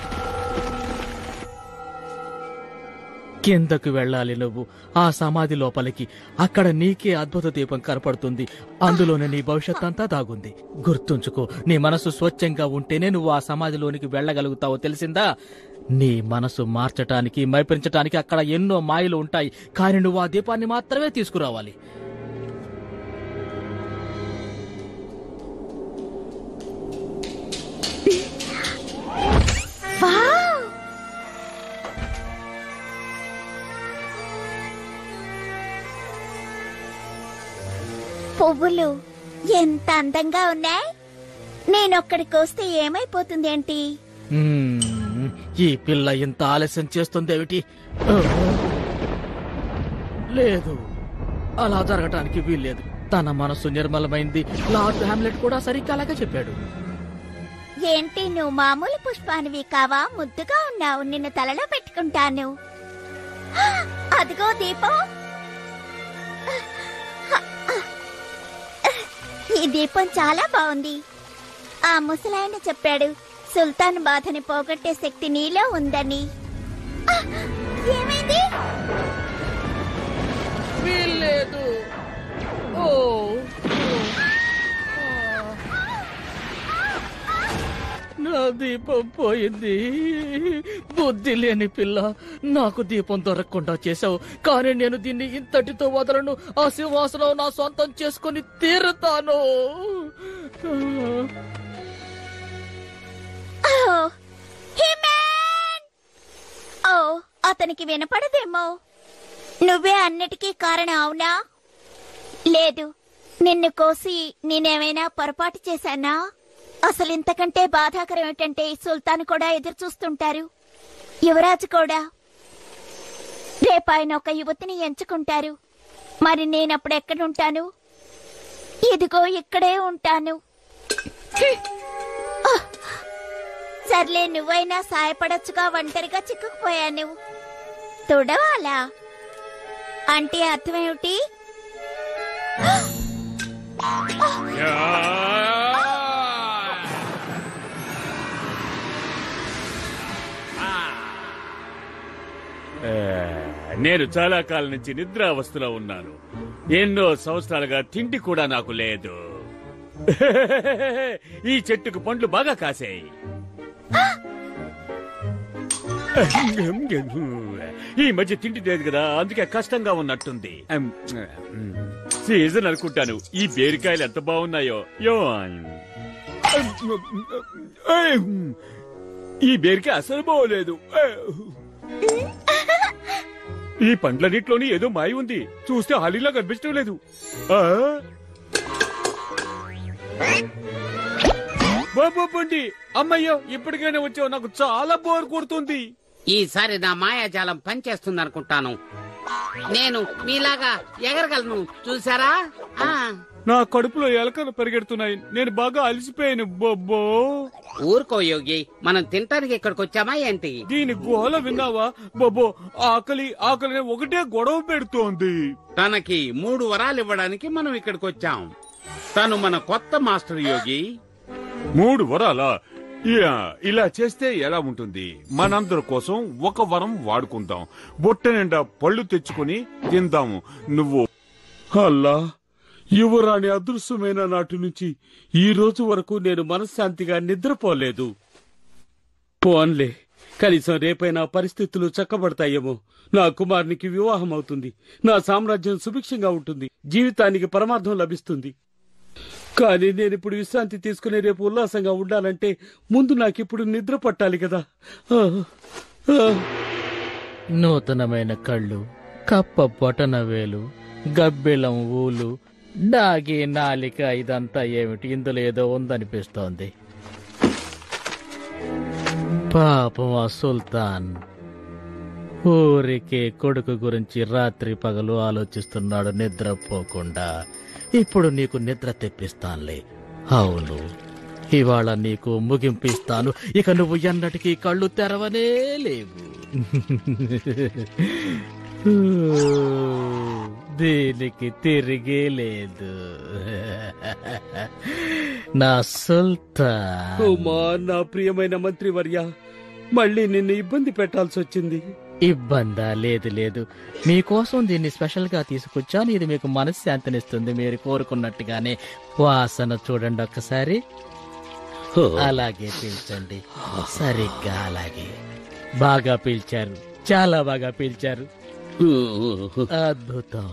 Speaker 6: కిందకు వెళ్ళాలి నువ్వు ఆ సమాధి లోపలికి అక్కడ నీకే అద్భుత దీపం కనపడుతుంది అందులోనే నీ భవిష్యత్ అంతా దాగుంది గుర్తుంచుకో నీ మనసు స్వచ్ఛంగా ఉంటేనే నువ్వు ఆ సమాధిలోనికి వెళ్ళగలుగుతావో తెలిసిందా నీ మనసు మార్చటానికి మైపించటానికి అక్కడ ఎన్నో మాయలు ఉంటాయి కానీ నువ్వు ఆ దీపాన్ని మాత్రమే తీసుకురావాలి
Speaker 7: వావ్! పువ్వులు ఎంత అందంగా ఉన్నాయి నేనొక్కడికి వస్తే ఏమైపోతుంది ఏంటి
Speaker 6: మ్మ్. ఈ పిల్ల ఇంత ఆలస్యం చేస్తుందేమిటి ఆ. లేదు అలా జరగటానికి వీల్లేదు తన మనసు నిర్మలమైంది లార్డ్ హామ్లెట్ కూడా సరిగ్గా అలాగే చెప్పాడు
Speaker 7: ఏంటి నువ్వు మామూలు పుష్పానివి కావా ముద్దుగా ఉన్నావు నిన్ను తలలో పెట్టుకుంటాను అదిగో దీపం ఈ దీపం చాలా బాగుంది ఆ ముసలాయన చెప్పాడు సుల్తాన్ బాధని పోగొట్టే శక్తి నీలో ఉందని ఆ, ఏమైంది
Speaker 6: వీల్లేదు ఓ నా దీపం పోయింది బుద్ధి లేని పిల్ల నాకు దీపం దొరకకుండా చేశావు కానీ నేను దీన్ని ఇంతటితో వదలను ఆ సింహాసనం నా సొంతం చేసుకుని తీరుతాను
Speaker 7: ఓ, హీ-మ్యాన్! ఓ అతనికి వినపడదేమో నువ్వే అన్నిటికీ కారణం అవునా లేదు నిన్ను కోసి నేనేమైనా పొరపాటు చేశానా అసలు ఇంతకంటే బాధాకరం ఏమిటంటే సుల్తాన్ కూడా ఎదురు చూస్తుంటారు యువరాజు కూడా రేపు ఆయన ఒక యువతిని ఎంచుకుంటారు మరి నేనప్పుడు ఎక్కడుంటాను ఇదిగో ఇక్కడే ఉంటాను ఆ! సర్లే నువ్వైనా సాయపడొచ్చుగా ఒంటరిగా చిక్కుకుపోయాను తుడవాలా అంటే అర్థమేమిటి
Speaker 8: ఆ, నేను చాలా కాలం నుంచి నిద్రావస్థలో ఉన్నాను ఎన్నో సంవత్సరాలుగా తిండి కూడా నాకు లేదు ఈ చెట్టుకు పండ్లు బాగా కాసాయి ఈ మధ్య తిండి లేదు కదా అందుకే కష్టంగా ఉన్నట్టుంది సీజన్ అనుకుంటాను ఈ బీరకాయలు ఎంత బాగున్నాయో యో ఈ బీరకాయ అసలు బాగోలేదు ఈ పండ్లన్నిట్లోని ఏదో మాయ ఉంది చూస్తే హాలీలా కనిపించడం లేదు ఆ? బాబా పండి అమ్మయ్యో ఇప్పటికైనా వచ్చావు నాకు చాలా బోర్ కొడుతుంది
Speaker 2: ఈసారి నా మాయాజాలం పనిచేస్తుంది అనుకుంటాను నేను మీలాగా ఎగరగలను చూసారా ఆ,
Speaker 8: నా కడుపులో ఎలకలు పరిగెడుతున్నాయి నేను బాగా అలసిపోయాను బొబ్బో
Speaker 2: ఊరుకో యోగి మనం తినటానికి ఇక్కడికి వచ్చామా ఏంటి
Speaker 8: దీని గోల విన్నావా బొబ్బో ఆకలి ఆకలి అని ఒకటే గొడవ పెడుతోంది
Speaker 2: తనకి మూడు వరాలు ఇవ్వడానికి మనం ఇక్కడికి వచ్చాం తను మన కొత్త మాస్టర్ యోగి
Speaker 8: మూడు వరాలా యా, ఇలా చేస్తే ఎలా ఉంటుంది మనందరి కోసం ఒక వరం వాడుకుందాం బొట్ట నిండా పళ్ళు తెచ్చుకొని తిందాము నువ్వు అల్లా యువరాణి అదృశ్యమైన నాటి నుంచి ఈ రోజు వరకు నేను మనశ్శాంతిగా నిద్రపోలేదు
Speaker 2: పోన్లే కనీసం రేపైనా పరిస్థితులు చక్కబడతాయేమో నా కుమారునికి వివాహం అవుతుంది నా సామ్రాజ్యం సుభిక్షంగా ఉంటుంది జీవితానికి పరమార్థం లభిస్తుంది కానీ నేను ఇప్పుడు విశ్రాంతి తీసుకుని రేపు ఉల్లాసంగా ఉండాలంటే ముందు నాకిప్పుడు నిద్ర పట్టాలి కదా ఆ, ఆ.
Speaker 6: నూతనమైన కళ్ళు కప్ప బొటన వేలు గబ్బిలం ఊలు డాగి నాలిక ఇదంతా ఏమిటి ఇందులో ఏదో ఉందనిపిస్తోంది పాపం ఆ సుల్తాన్ ఊరికే కొడుకు గురించి రాత్రి పగలు ఆలోచిస్తున్నాడు నిద్రపోకుండా ఇప్పుడు నీకు నిద్ర తెప్పిస్తానులే అవును ఇవాళ నీకు ముగింపిస్తాను ఇక నువ్వు ఎన్నటికీ కళ్ళు తెరవనే లేవు దీనికి తిరిగే లేదు నా సుల్తాన్
Speaker 2: ఉమా నా ప్రియమైన మంత్రివర్య మళ్ళీ నిన్ను ఇబ్బంది పెట్టాల్సి వచ్చింది
Speaker 6: ఇబ్బందా లేదు లేదు మీకోసం దీన్ని స్పెషల్ గా తీసుకొచ్చాను ఇది మీకు మనశ్శాంతినిస్తుంది మీరు కోరుకున్నట్టుగానే వాసన చూడండి ఒక్కసారి అలాగే పీల్చండి సరిగ్గా అలాగే బాగా పీల్చారు చాలా బాగా పీల్చారు అద్భుతం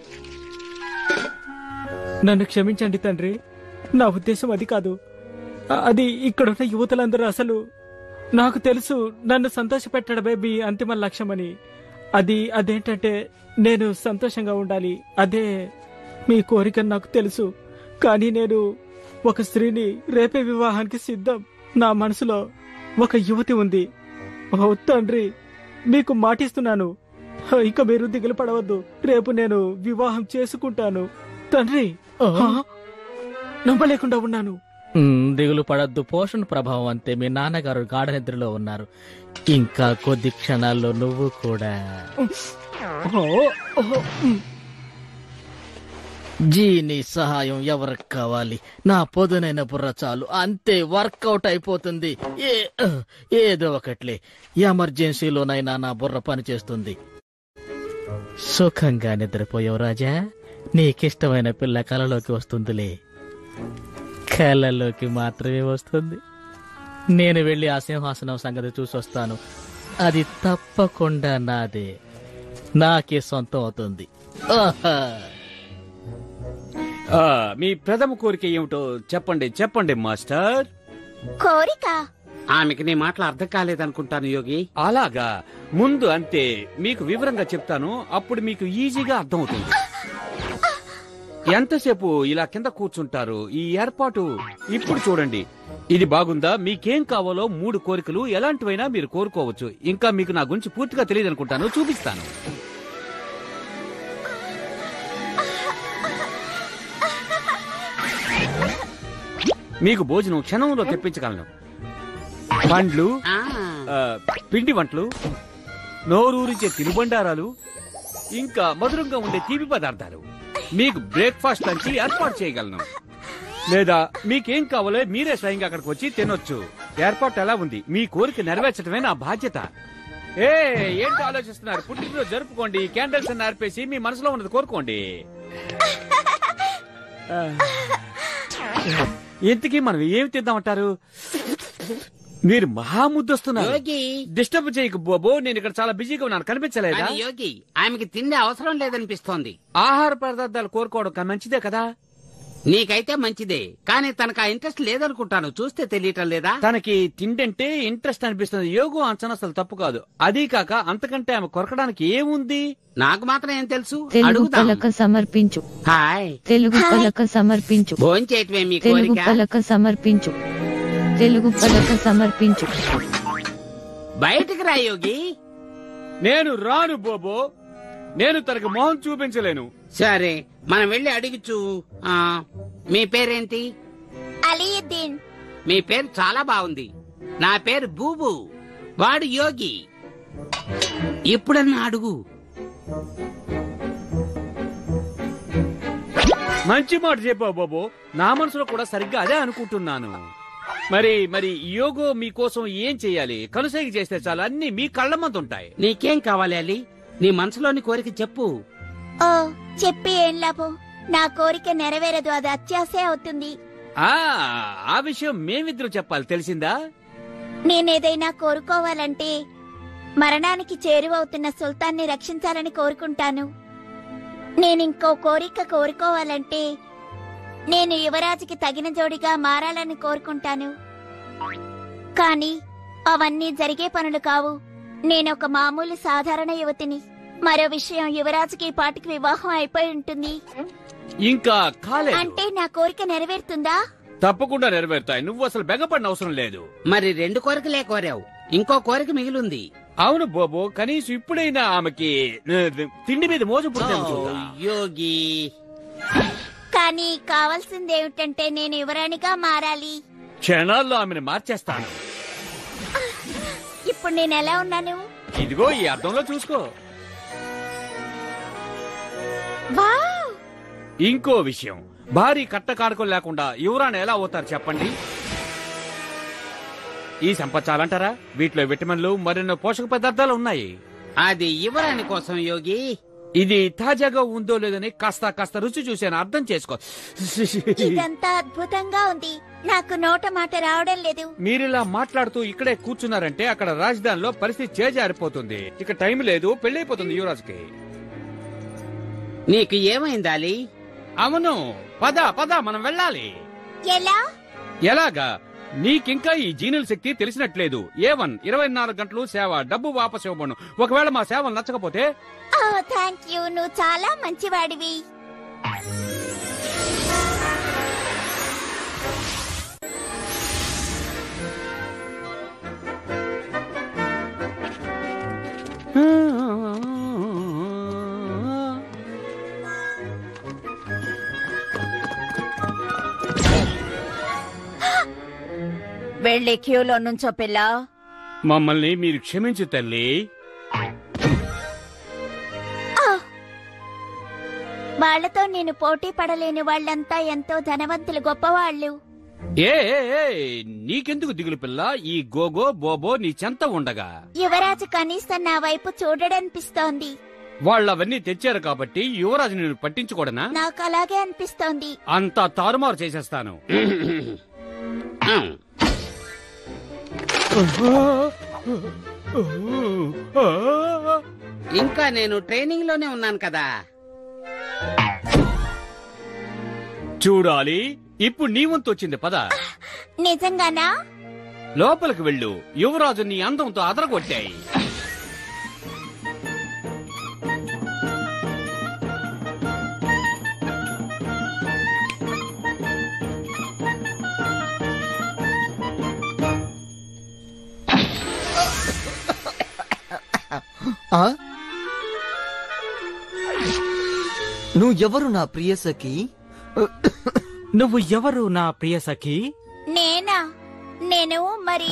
Speaker 5: నన్ను క్షమించండి తండ్రి నా ఉద్దేశం అది కాదు అ- అది ఇక్కడున్న యువతులందరూ అసలు నాకు తెలుసు నన్ను సంతోషపెట్టడమే మీ అంతిమ లక్ష్యమని అది అదేంటంటే నేను సంతోషంగా ఉండాలి అదే మీ కోరిక నాకు తెలుసు కానీ నేను ఒక స్త్రీని రేపే వివాహానికి సిద్ధం నా మనసులో ఒక యువతి ఉంది ఓ తండ్రి మీకు మాటిస్తున్నాను హ, ఇక మీరు దిగులు పడవద్దు రేపు నేను వివాహం చేసుకుంటాను తండ్రి హ? నమ్మలేకుండా ఉన్నాను
Speaker 6: ఉమ్, దిగులు పడద్దు పోషణ ప్రభావం అంతే మీ నాన్నగారు గాఢ నిద్రలో ఉన్నారు ఇంకా కొద్ది క్షణాల్లో నువ్వు కూడా
Speaker 5: ఓ, ఓ, ఉమ్.
Speaker 6: జీని సహాయం ఎవరికి కావాలి నా పొదునైన బుర్ర చాలు అంతే వర్కౌట్ అయిపోతుంది ఏ ఏదో ఒకట్లే ఎమర్జెన్సీలోనైనా నా బుర్ర పనిచేస్తుంది సుఖంగా నిద్రపోయావు రాజా నీకిష్టమైన పిల్ల కలలోకి వస్తుందిలే కలలోకి మాత్రమే వస్తుంది నేను వెళ్ళి ఆ సింహాసనం సంగతి చూసొస్తాను అది తప్పకుండా నాదే నాకే సొంతం అవుతుంది ఆహా
Speaker 8: ఆ, మీ ప్రథమ కోరిక ఏమిటో చెప్పండి చెప్పండి మాస్టర్
Speaker 7: కోరిక
Speaker 2: ఆమెకి నీ మాటలు అర్థం కాలేదనుకుంటాను యోగి
Speaker 8: అలాగా ముందు అంతే మీకు వివరంగా చెప్తాను అప్పుడు మీకు ఈజీగా అర్థమవుతుంది ఎంతసేపు ఇలా కింద కూర్చుంటారు ఈ ఏర్పాటు ఇప్పుడు చూడండి ఇది బాగుందా మీకేం కావాలో మూడు కోరికలు ఎలాంటివైనా మీరు కోరుకోవచ్చు ఇంకా మీకు నా గురించి పూర్తిగా తెలియదు అనుకుంటాను చూపిస్తాను మీకు భోజనం క్షణంలో తెప్పించగలను పండ్లు
Speaker 2: ఆ,
Speaker 8: ఆ, పిండి వంటలు నోరూరించే తినుబండారాలు ఇంకా మధురంగా ఉండే తీపి పదార్థాలు మీకు బ్రేక్ఫాస్ట్ లంచ్ ఏర్పాటు చేయగలను లేదా మీకేం కావాలో మీరే స్వయంగా అక్కడికి వచ్చి తినొచ్చు ఏర్పాటు ఎలా ఉంది మీ కోరిక నెరవేర్చడమే నా బాధ్యత ఏ ఏంటి ఆలోచిస్తున్నారు పుట్టినరోజు జరుపుకోండి క్యాండిల్స్ అన్ని ఆర్పేసి మీ మనసులో ఉన్నది కోరుకోండి ఆ. ఇంతకీ మనం ఏమి తిద్దామంటారు మీరు మహాముద్దొస్తున్నారు
Speaker 2: యోగి
Speaker 8: డిస్టర్బ్ చేయకు బోబో నేను ఇక్కడ చాలా బిజీగా ఉన్నాను కనిపించలేదా
Speaker 2: కానీ యోగి ఆమెకి తిండి అవసరం లేదనిపిస్తోంది
Speaker 8: ఆహార పదార్థాలు కోరుకోవడం క- మంచిదే కదా
Speaker 2: నీకైతే మంచిదే కానీ తనకు ఆ ఇంట్రెస్ట్ లేదనుకుంటాను చూస్తే తెలియటం లేదా
Speaker 8: తనకి తిండంటే ఇంట్రెస్ట్ అనిపిస్తుంది యోగం అంచనా అసలు తప్పు కాదు అదీ కాక అంతకంటే ఆమె కొరకడానికి ఏముంది
Speaker 2: నాకు మాత్రం ఏం తెలుసు
Speaker 1: తెలుగు
Speaker 2: అడుగుదాం
Speaker 1: పలక సమర్పించు
Speaker 2: హాయ్
Speaker 1: తెలుగు పలక సమర్పించు
Speaker 2: భోంచేయటమే మీ
Speaker 1: తెలుగు
Speaker 2: కోరిక
Speaker 1: పలక సమర్పించు తెలుగు పలక సమర్పించు
Speaker 2: బయటికి రా యోగి
Speaker 8: నేను రాను బోబో నేను తనకు మొహం చూపించలేను
Speaker 2: సరే మనం వెళ్ళి అడిగిచు ఆ, మీ పేరేంటి
Speaker 7: అలీయుద్దీన్
Speaker 2: మీ పేరు చాలా బాగుంది నా పేరు బూబు వాడు యోగి ఇప్పుడన్నా అడుగు
Speaker 8: మంచి మాట చెప్పావు బాబు నా మనసులో కూడా సరిగ్గా అదే అనుకుంటున్నాను మరి మరి యోగో మీకోసం ఏం చేయాలి కనుసైగ చేస్తే చాలు అన్ని మీ కళ్ళ మంది ఉంటాయి
Speaker 2: నీకేం కావాలి అలి నీ మనసులోని కోరిక చెప్పు
Speaker 7: ఓ చెప్పి ఏం లాభం నా కోరిక నెరవేరదు అది అత్యాసే అవుతుంది
Speaker 8: ఆ ఆ విషయం మేమిద్దరం చెప్పాలి తెలిసిందా
Speaker 7: నేనేదైనా కోరుకోవాలంటే మరణానికి చేరువవుతున్న సుల్తాన్ని రక్షించాలని కోరుకుంటాను నేనింకో కోరిక కోరుకోవాలంటే నేను యువరాజుకి తగిన జోడిగా మారాలని కోరుకుంటాను కాని అవన్నీ జరిగే పనులు కావు నేనొక మామూలు సాధారణ యువతిని మరో విషయం యువరాజుకి ఈ పాటికి వివాహం అయిపోయి ఉంటుంది
Speaker 8: ఇంకా కాలేదు
Speaker 7: అంటే నా కోరిక నెరవేరుతుందా
Speaker 8: తప్పకుండా నెరవేరుతాయి నువ్వు అసలు బెగపడిన అవసరం లేదు
Speaker 2: మరి రెండు కోరికలే కోరావు ఇంకో కోరిక మిగిలింది
Speaker 8: అవును బాబు కనీసం ఇప్పుడైనా ఆమెకి ఆ, తిండి మీద మోజు
Speaker 2: ఓ,
Speaker 8: పుట్టింది
Speaker 2: యోగి
Speaker 7: కానీ కావాల్సిందేమిటంటే నేను యువరాణిగా మారాలి
Speaker 8: క్షణాల్లో ఆమెను మార్చేస్తాను
Speaker 7: ఇప్పుడు నేను ఎలా ఉన్నాను
Speaker 8: ఇదిగో ఈ అర్థంలో చూసుకో
Speaker 7: వావ్!
Speaker 8: ఇంకో విషయం భారీ కట్ట కానుకలు లేకుండా యువరాణి ఎలా అవుతారు చెప్పండి ఈ సంపద చాలంటారా వీటిలో విటమిన్లు మరెన్నో పోషక పదార్థాలు ఉన్నాయి
Speaker 2: అది యువరాణి కోసం యోగి
Speaker 8: ఇది తాజాగా ఉందో లేదని కాస్త కాస్త రుచి చూశాను అర్థం చేసుకో
Speaker 7: ఇదంతా అద్భుతంగా ఉంది నాకు నోట మాట రావడం లేదు
Speaker 8: మీరిలా మాట్లాడుతూ ఇక్కడే కూర్చున్నారంటే అక్కడ రాజధానిలో పరిస్థితి చేజారిపోతుంది ఇక టైం లేదు పెళ్ళైపోతుంది యువరాజుకి
Speaker 2: నీకు ఏమైంది అలీ
Speaker 8: అవును పద పద మనం వెళ్ళాలి
Speaker 7: ఎలా
Speaker 8: ఎలాగా నీకింకా ఈ జీనుల శక్తి తెలిసినట్లేదు ఏ వన్ ఇరవై నాలుగు గంటలు సేవ డబ్బు వాపసు ఇవ్వబను ఒకవేళ మా సేవలు నచ్చకపోతే
Speaker 7: ఓ థ్యాంక్ యూ నువ్వు చాలా మంచివాడివి వెళ్ళి క్యూలో నుంచో పిల్ల
Speaker 8: మమ్మల్ని మీరు క్షమించు తల్లి
Speaker 7: మా వాళ్లతో నేను పోటీ పడలేని వాళ్ళంతా ఎంతో ధనవంతులు గొప్పవాళ్ళు
Speaker 2: ఏ ఏ, ఏ, నీకెందుకు దిగులు పిల్ల ఈ గోగో బోబో నీ చెంత ఉండగా
Speaker 7: యువరాజు కనీసం నా వైపు చూడడనిపిస్తోంది
Speaker 2: వాళ్ళవన్నీ తెచ్చారు కాబట్టి యువరాజు నేను పట్టించుకోడనా
Speaker 7: నాకు అలాగే అనిపిస్తోంది
Speaker 2: అంతా తారుమారు చేసేస్తాను ఇంకా నేను ట్రైనింగ్ లోనే ఉన్నాను కదా
Speaker 8: చూడాలి ఇప్పుడు నీ వంతు వచ్చింది పద
Speaker 7: నిజంగానా
Speaker 2: లోపలికి వెళ్ళు యువరాజు నీ అందంతో అదరగొట్టాయి
Speaker 3: ఆ? నువ్వు ఎవరు నా ప్రియసఖి
Speaker 9: నువ్వు ఎవరు నా ప్రియ సఖి
Speaker 7: నేనా నేను మరి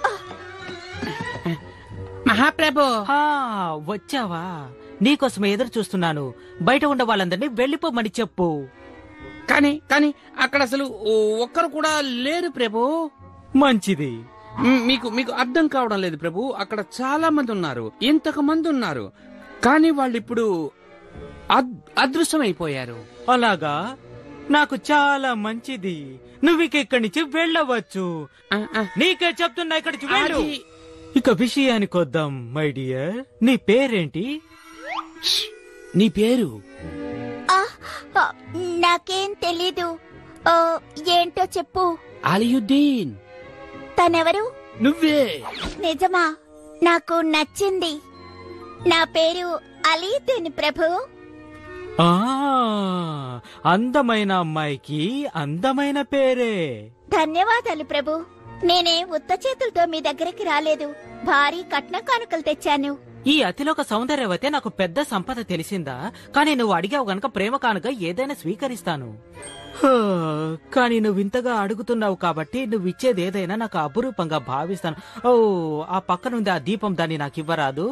Speaker 2: మహాప్రభు
Speaker 9: ఆ, వచ్చావా నీకోసం ఎదురు చూస్తున్నాను బయట ఉన్న వాళ్ళందరినీ వెళ్ళిపోమని చెప్పు
Speaker 2: కానీ కానీ అక్కడ అసలు ఒక్కరు కూడా లేరు ప్రభు
Speaker 9: మంచిది
Speaker 2: మ్, మీకు మీకు అర్థం కావడం లేదు ప్రభు అక్కడ చాలా మంది ఉన్నారు ఇంతకు మంది ఉన్నారు కానీ వాళ్ళు ఇప్పుడు అద్- అదృశ్యమైపోయారు
Speaker 9: అలాగా నాకు చాలా మంచిది నువ్వు ఇక ఇక్కడి నుంచి వెళ్ళవచ్చు
Speaker 2: ఆ, ఆ,
Speaker 9: నీకే చెప్తున్నా ఇక్కడి నుంచి వెళ్ళు
Speaker 2: అది-
Speaker 9: ఇక విషయానికి వద్దాం మై డియర్ నీ పేరేంటి
Speaker 2: నీ పేరు
Speaker 7: ఆ, ఆ, నాకేం తెలీదు ఆ, ఏంటో చెప్పు
Speaker 2: అలియుద్దీన్
Speaker 7: తనెవరు
Speaker 2: నువ్వే
Speaker 7: నిజమా నాకు నచ్చింది నా పేరు అలీదేని ప్రభు
Speaker 9: ఆ అందమైన అమ్మాయికి అందమైన పేరే
Speaker 7: ధన్యవాదాలు ప్రభు నేనే ఉత్త చేతులతో మీ దగ్గరికి రాలేదు భారీ కట్న కానుకలు తెచ్చాను
Speaker 9: ఈ అతిలోక సౌందర్యవతే నాకు పెద్ద సంపద తెలిసిందా కానీ నువ్వు అడిగావు గనక ప్రేమ కానుక ఏదైనా స్వీకరిస్తాను హా, కానీ నువ్వు ఇంతగా అడుగుతున్నావు కాబట్టి నువ్వు ఇచ్చేది ఏదైనా నాకు అపురూపంగా భావిస్తాను ఓ ఆ పక్కనుంది ఆ దీపం దాన్ని నాకు ఇవ్వరాదు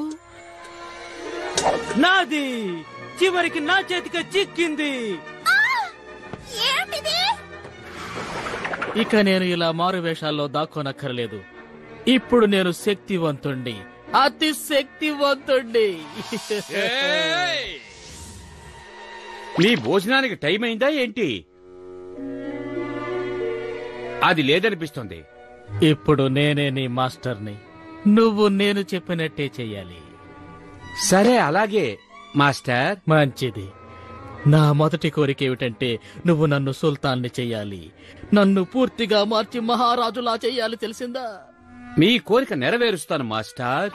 Speaker 9: నాది చివరికి నా చేతికి చిక్కింది
Speaker 7: ఏమిటిది
Speaker 6: ఇక నేను ఇలా మారు వేషాల్లో దాక్కోనక్కర్లేదు ఇప్పుడు నేను శక్తివంతుణ్ణి అతి శక్తివంతుణ్ణి
Speaker 2: ఏయ్! నీ భోజనానికి టైం అయిందా ఏంటి అది లేదనిపిస్తుంది
Speaker 6: ఇప్పుడు నేనే నీ మాస్టర్ని నువ్వు నేను చెప్పినట్టే చెయ్యాలి
Speaker 2: సరే అలాగే మాస్టర్
Speaker 6: మంచిది నా మొదటి కోరిక ఏమిటంటే నువ్వు నన్ను సుల్తాన్ని చెయ్యాలి నన్ను పూర్తిగా మార్చి మహారాజులా చెయ్యాలి తెలిసిందా
Speaker 2: మీ కోరిక నెరవేరుస్తాను మాస్టర్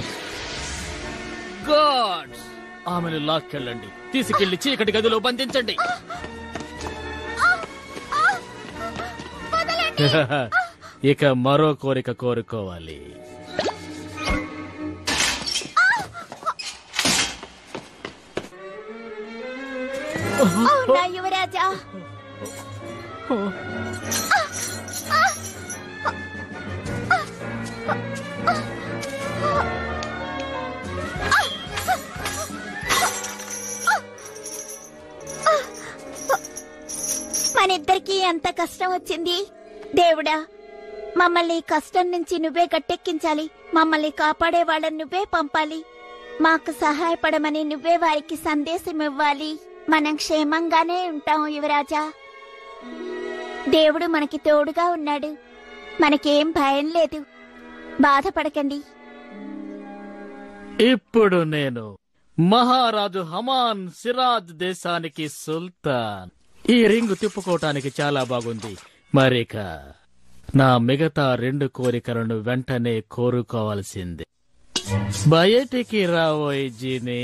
Speaker 6: గాడ్స్ ఆమెను లాక్కెళ్ళండి తీసుకెళ్లి చీకటి గదిలో బంధించండి ఇక మరో కోరిక కోరుకోవాలి
Speaker 7: ఓ నా యువరాజా మనిద్దరికి ఎంత కష్టం వచ్చింది దేవుడా మమ్మల్ని ఈ కష్టం నుంచి నువ్వే గట్టెక్కించాలి మమ్మల్ని కాపాడే వాళ్ళని నువ్వే పంపాలి మాకు సహాయపడమని నువ్వే వారికి సందేశం ఇవ్వాలి మనం క్షేమంగానే ఉంటాం యువరాజా దేవుడు మనకి తోడుగా ఉన్నాడు మనకేం భయం లేదు బాధపడకండి
Speaker 6: ఇప్పుడు నేను మహారాజు హమాన్ సిరాజ్ దేశానికి సుల్తాన్ ఈ రింగు తిప్పుకోవటానికి చాలా బాగుంది మరిక నా మిగతా రెండు కోరికలను వెంటనే కోరుకోవాల్సిందే బయటికి రావోయ్ జీనే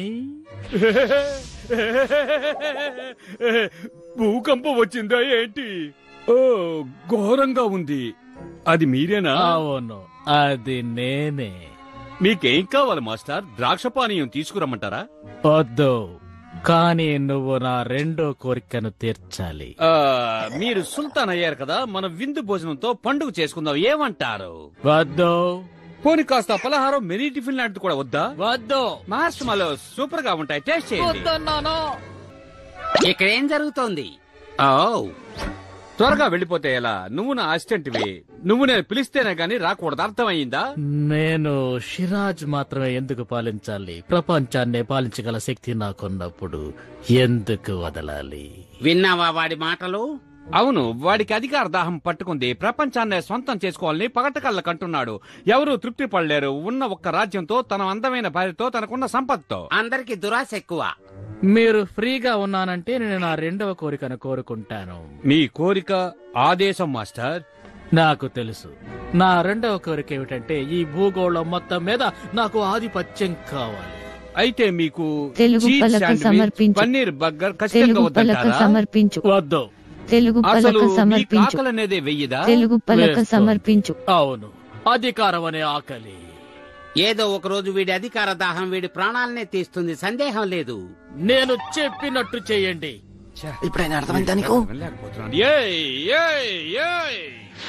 Speaker 8: భూకంపం వచ్చిందా ఏంటి ఓ ఘోరంగా ఉంది అది మీరేనా
Speaker 6: అవును అది నేనే
Speaker 8: మీకేం కావాలి మాస్టర్ ద్రాక్ష పానీయం తీసుకురమ్మంటారా
Speaker 6: వద్దు కానీ నువ్వు నా రెండో కోరికను తీర్చాలి
Speaker 2: ఆ, మీరు సుల్తాన్ అయ్యారు కదా మన విందు భోజనంతో పండుగ చేసుకుందాం ఏమంటారు
Speaker 6: వద్దు
Speaker 2: పోనీ కాస్త పలహారం మెనీ టిఫిన్ లాంటిది కూడా వద్దా
Speaker 6: వద్దు
Speaker 2: మాస్టర్ మాలో సూపర్ గా ఉంటాయి టేస్ట్ చేయండి
Speaker 6: వద్దన్నాను
Speaker 2: ఇక్కడేం జరుగుతోంది ఓ
Speaker 8: త్వరగా వెళ్ళిపోతే ఎలా నువ్వు నా అసిస్టెంట్వి నువ్వు నేను పిలిస్తేనే గాని రాకూడదు అర్థమయ్యిందా
Speaker 6: నేను షిరాజ్ మాత్రమే ఎందుకు పాలించాలి ప్రపంచాన్నే పాలించగల శక్తి నాకున్నప్పుడు ఎందుకు వదలాలి
Speaker 2: విన్నావా వాడి మాటలు
Speaker 8: అవును వాడికి అధికార దాహం పట్టుకుంది ప్రపంచాన్నే సొంతం చేసుకోవాలని పగటకళ్ళ కంటున్నాడు ఎవరూ తృప్తి పడలేరు ఉన్న ఒక్క రాజ్యంతో తన అందమైన భార్యతో తనకున్న సంపత్తో
Speaker 2: అందరికి దురాశ ఎక్కువ
Speaker 6: మీరు ఫ్రీగా ఉన్నానంటే నేను నా రెండవ కోరికను కోరుకుంటాను
Speaker 8: మీ కోరిక ఆదేశం మాస్టర్
Speaker 6: నాకు తెలుసు నా రెండవ కోరిక ఏమిటంటే ఈ భూగోళం మొత్తం మీద నాకు ఆధిపత్యం కావాలి
Speaker 8: అయితే మీకు
Speaker 1: తెలుగు
Speaker 8: చీజ్
Speaker 1: పలక
Speaker 8: శాండ్విచ్,
Speaker 1: సమర్పించు.
Speaker 8: పన్నీర్ బర్గర్ ఖచ్చితంగా
Speaker 1: తెలుగు పలక
Speaker 8: వద్దంటారా
Speaker 1: సమర్పించు
Speaker 6: వద్దు
Speaker 1: తెలుగు
Speaker 8: అసలు
Speaker 1: పలక
Speaker 8: మీ
Speaker 1: సమర్పించు
Speaker 8: కాకలనేదే వెయ్యిదా
Speaker 1: తెలుగు పలక
Speaker 6: వేస్తాం.
Speaker 1: సమర్పించు
Speaker 6: అవును అధికారం అనే ఆకలి
Speaker 2: ఏదో ఒక రోజు వీడి అధికార దాహం వీడి ప్రాణాలనే తీస్తుంది సందేహం లేదు
Speaker 6: నేను చెప్పినట్టు చేయండి
Speaker 3: ఇప్పుడైనా అర్థమైందా నీకు
Speaker 8: వెళ్ళలేకపోతున్నాను. ఏయ్, ఏయ్, ఏయ్.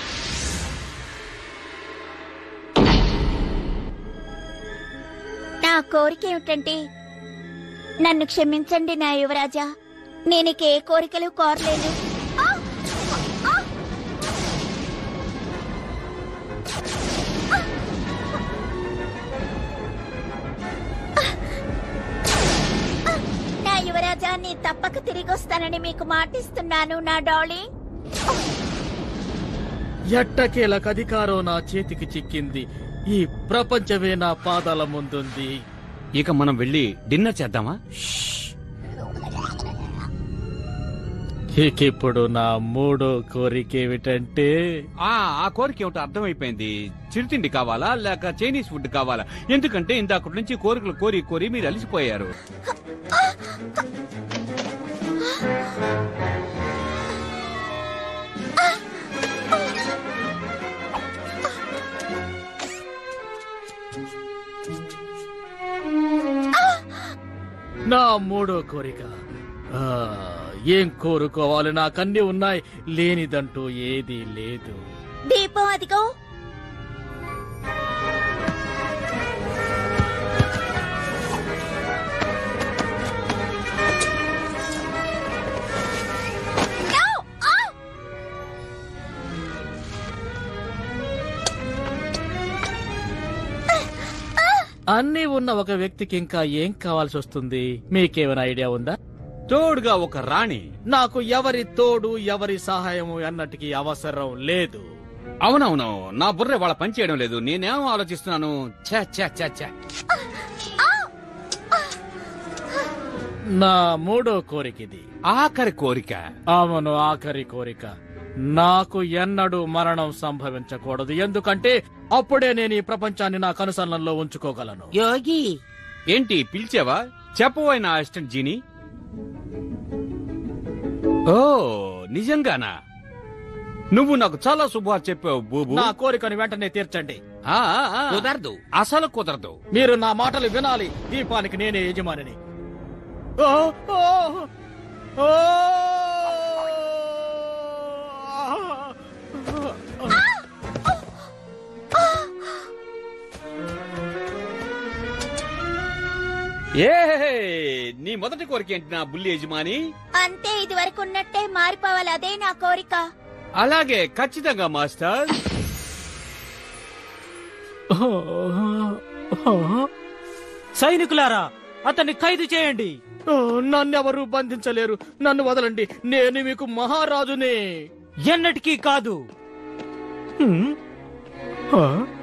Speaker 7: నా కోరిక ఏమిటంటే నన్ను క్షమించండి నా యువరాజా నేను ఇక ఏ కోరికలు కోరలేదు ఆ! ఆ! నా యువరాజా నీ తప్పక తిరిగి వస్తానని మీకు మాటిస్తున్నాను నా డార్లింగ్
Speaker 6: ఎట్టకేలకు అధికారం నా చేతికి చిక్కింది ఈ ప్రపంచమే నా పాదాల ముందుంది
Speaker 8: ఇక మనం వెళ్ళి డిన్నర్ చేద్దామా
Speaker 6: ఇక ఇప్పుడు నా మూడో కోరిక ఏమిటంటే
Speaker 8: ఆ ఆ కోరిక ఏమిటో అర్థమైపోయింది చిరుతిండి కావాలా లేక చైనీస్ ఫుడ్ కావాలా ఎందుకంటే ఇందాక నుంచి కోరికలు కోరి కోరి మీరు అలసిపోయారు
Speaker 6: నా మూడో కోరిక ఆ, ఏం కోరుకోవాలి నాకన్నీ ఉన్నాయి లేనిదంటూ ఏదీ లేదు
Speaker 7: దీపం అదిగో No! ఆ!
Speaker 6: అన్నీ ఉన్న ఒక వ్యక్తికి ఇంకా ఏం కావాల్సి వస్తుంది మీకేమైనా ఐడియా ఉందా
Speaker 8: తోడుగా ఒక రాణి
Speaker 6: నాకు ఎవరి తోడు ఎవరి సహాయము అన్నటికి అవసరం లేదు
Speaker 8: అవునవును నా బుర్ర వాళ్ళ పని చేయడం లేదు నేనేం ఆలోచిస్తున్నాను ఛ, ఛ, ఛ, ఛ.
Speaker 6: నా మూడో కోరికిది
Speaker 8: ఆఖరి కోరిక
Speaker 6: అవును ఆఖరి కోరిక నాకు ఎన్నడూ మరణం సంభవించకూడదు ఎందుకంటే అప్పుడే నేను ఈ ప్రపంచాన్ని నా కనుసన్నల్లో ఉంచుకోగలను
Speaker 2: యోగి
Speaker 8: ఏంటి పిలిచావా చెప్పబోయిన అసిస్టెంట్ జీని ఓ నిజంగానా నువ్వు నాకు చాలా శుభాలు చెప్పావు బూబు
Speaker 6: నా కోరికను వెంటనే తీర్చండి
Speaker 8: ఆ, ఆ, ఆ.
Speaker 2: కుదరదు
Speaker 8: అసలు కుదరదు
Speaker 6: మీరు నా మాటలు వినాలి దీపానికి నేనే యజమానిని ఓ, ఓ, ఓ.
Speaker 8: ఏ నీ మొదటి కోరిక ఏంటి నా బుల్లి యజమాని
Speaker 7: అంతే ఇది వరకు ఉన్నట్టే మారిపోవాలి అదే నా కోరిక
Speaker 8: అలాగే ఖచ్చితంగా మాస్టర్
Speaker 5: సైనికులారా అతన్ని ఖైదు చేయండి
Speaker 6: ఓ, నన్నెవరూ బంధించలేరు నన్ను వదలండి నేను మీకు మహారాజునే
Speaker 5: ఎన్నటికీ కాదు హ్మ్? ఆ?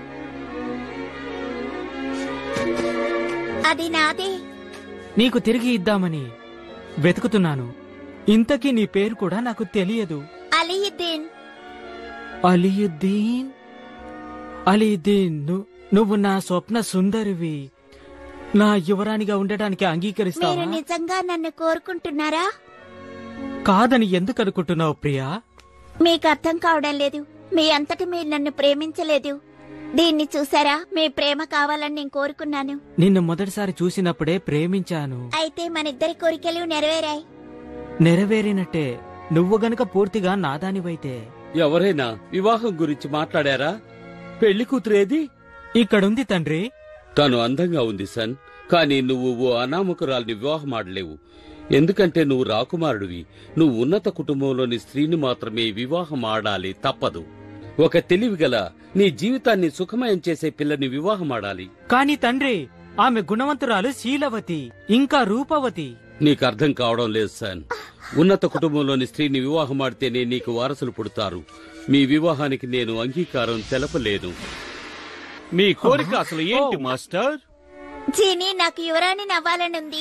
Speaker 7: అది నాదే
Speaker 5: నీకు తిరిగి ఇద్దామని వెతుకుతున్నాను ఇంతకీ నీ పేరు కూడా నాకు తెలియదు
Speaker 7: అలీయుద్దీన్
Speaker 5: అలీయుద్దీన్ అలీయుద్దీన్ ను- నువ్వు నా స్వప్న సుందరివి నా యువరానిగా ఉండటానికి
Speaker 7: మీరు
Speaker 5: అంగీకరిస్తావా
Speaker 7: నిజంగా నన్ను కోరుకుంటున్నారా
Speaker 5: కాదని ఎందుకు అనుకుంటున్నావు ప్రియా
Speaker 7: మీకు అర్థం కావడం లేదు మీ అంతటి మీరు నన్ను ప్రేమించలేదు దీన్ని చూసారా మీ ప్రేమ కావాలని నేను కోరుకున్నాను
Speaker 5: నిన్ను మొదటిసారి చూసినప్పుడే ప్రేమించాను
Speaker 7: అయితే మనిద్దరి కోరికలు నెరవేరాయి
Speaker 5: నెరవేరినట్టే నువ్వు గనుక పూర్తిగా నాదానివైతే
Speaker 2: ఎవరైనా వివాహం గురించి మాట్లాడారా పెళ్లి కూతురేది
Speaker 5: ఇక్కడుంది తండ్రి
Speaker 2: తను అందంగా ఉంది సన్ కానీ నువ్వు ఓ అనామకురాల్ని వివాహం ఆడలేవు ఎందుకంటే నువ్వు రాకుమారుడివి నువ్వు ఉన్నత కుటుంబంలోని స్త్రీని మాత్రమే వివాహం ఆడాలి తప్పదు ఒక తెలివిగల నీ జీవితాన్ని సుఖమయం చేసే పిల్లని వివాహం ఆడాలి
Speaker 5: కానీ తండ్రి ఆమె గుణవంతురాలు శీలవతి ఇంకా రూపవతి
Speaker 2: నీకు అర్థం కావడం లేదు సాన్ ఉన్నత కుటుంబంలోని స్త్రీని వివాహం ఆడితేనే నీకు వారసులు పుడతారు మీ వివాహానికి నేను అంగీకారం తెలపలేను
Speaker 8: మీ కోరిక అసలు ఏంటి మాస్టర్
Speaker 7: జీని నాకు యువరాణి నవ్వాలనుంది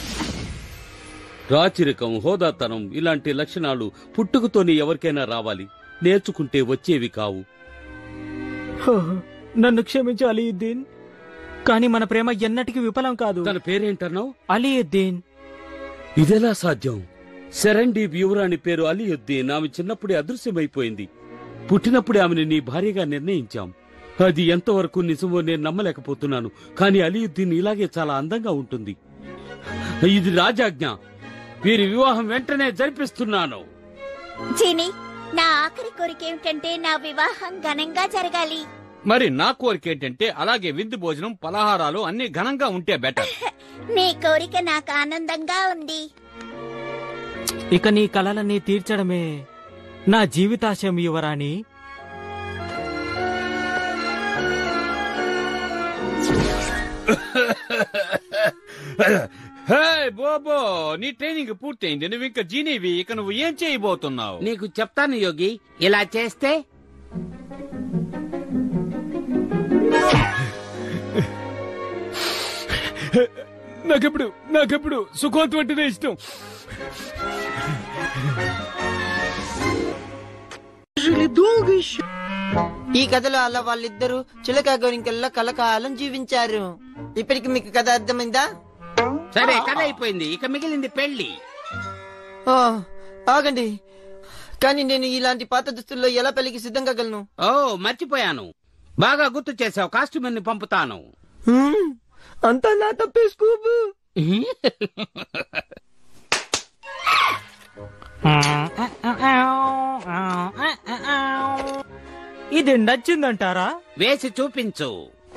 Speaker 2: రాచిరికం హోదాతనం ఇలాంటి లక్షణాలు పుట్టుకతోనే ఎవరికైనా రావాలి నేర్చుకుంటే వచ్చేవి కావు
Speaker 5: హో, నన్ను క్షమించు అలీయుద్దీన్ కానీ మన ప్రేమ ఎన్నటికీ విఫలం కాదు
Speaker 2: తన పేరేంటన్నావు
Speaker 5: అలీయుద్దీన్
Speaker 2: ఇదెలా సాధ్యం శరండి యువరాణి పేరు అలీయుద్దీన్ ఆమె చిన్నప్పుడే అదృశ్యమైపోయింది పుట్టినప్పుడే ఆమెను నీ భార్యగా నిర్ణయించాం అది ఎంతవరకు నిజమో నేను నమ్మలేకపోతున్నాను కానీ అలీయుద్దీన్ ఇలాగే చాలా అందంగా ఉంటుంది ఇది రాజాజ్ఞ వీరి వివాహం వెంటనే జరిపిస్తున్నాను
Speaker 7: జీని నా ఆఖరి కోరిక ఏమిటంటే నా వివాహం ఘనంగా జరగాలి
Speaker 8: మరి నా కోరిక ఏంటంటే అలాగే విందు భోజనం పలహారాలు అన్ని ఘనంగా ఉంటే బెటర్
Speaker 7: నీ కోరిక నాకు ఆనందంగా ఉంది
Speaker 5: ఇక నీ కలలన్నీ తీర్చడమే నా జీవితాశయం యువరాణి
Speaker 8: హే బోబో నీ ట్రైనింగ్ పూర్తయింది నువ్వు ఇంకా జీనీవి ఇక నువ్వు ఏం చేయబోతున్నావు
Speaker 2: నీకు చెప్తాను యోగి ఇలా చేస్తే
Speaker 5: నాకెప్పుడు నాకెప్పుడు సుఖోత్ వంటనే ఇష్టం
Speaker 3: ఈ కథలో అలా వాళ్ళిద్దరూ చిలక గోరింకల్లా కలకాలం జీవించారు ఇప్పటికి మీకు కథ అర్థమైందా
Speaker 2: సరే కథ అయిపోయింది ఇక మిగిలింది పెళ్లి
Speaker 3: ఓ, ఆగండి కానీ నేను ఇలాంటి పాత దుస్తుల్లో ఎలా పెళ్లికి సిద్ధం కాగలను
Speaker 2: ఓ మర్చిపోయాను బాగా గుర్తు చేసావు కాస్ట్యూమర్ ని పంపుతాను
Speaker 3: హ్మ్, అంతా నా తప్పే స్కూబు
Speaker 5: ఇది నచ్చిందంటారా
Speaker 2: వేసి చూపించు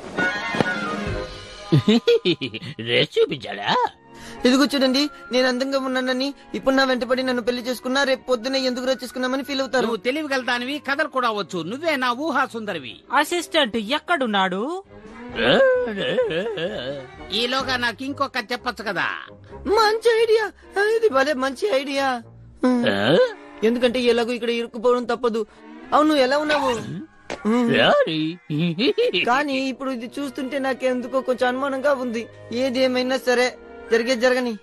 Speaker 4: రేస్ చూపించాడా
Speaker 3: ఇదిగో చూడండి నేను అందంగా ఉన్నానని ఇప్పుడు నా వెంటపడి నన్ను పెళ్లి చేసుకున్నా రేపు పొద్దునే ఎందుకు చేసుకున్నామని ఫీల్ అవుతారు
Speaker 2: నువ్వు తెలివిగలదానివి కథలు కూడా వచ్చు నువ్వే నా ఊహా సుందరివి
Speaker 5: అసిస్టెంట్ ఎక్కడున్నాడు
Speaker 2: ఈలోగా నాకు ఇంకొక చెప్పొచ్చు కదా
Speaker 3: మంచి ఐడియా ఇది భలే మంచి ఐడియా హ్మ్. ఎందుకంటే ఎలాగో ఇక్కడ ఇరుక్కుపోవడం తప్పదు అవును ఎలా ఉన్నావు హ్మ్. కానీ ఇప్పుడు ఇది చూస్తుంటే నాకెందుకో కొంచెం అనుమానంగా ఉంది ఏది ఏమైనా సరే జరిగేది జరగని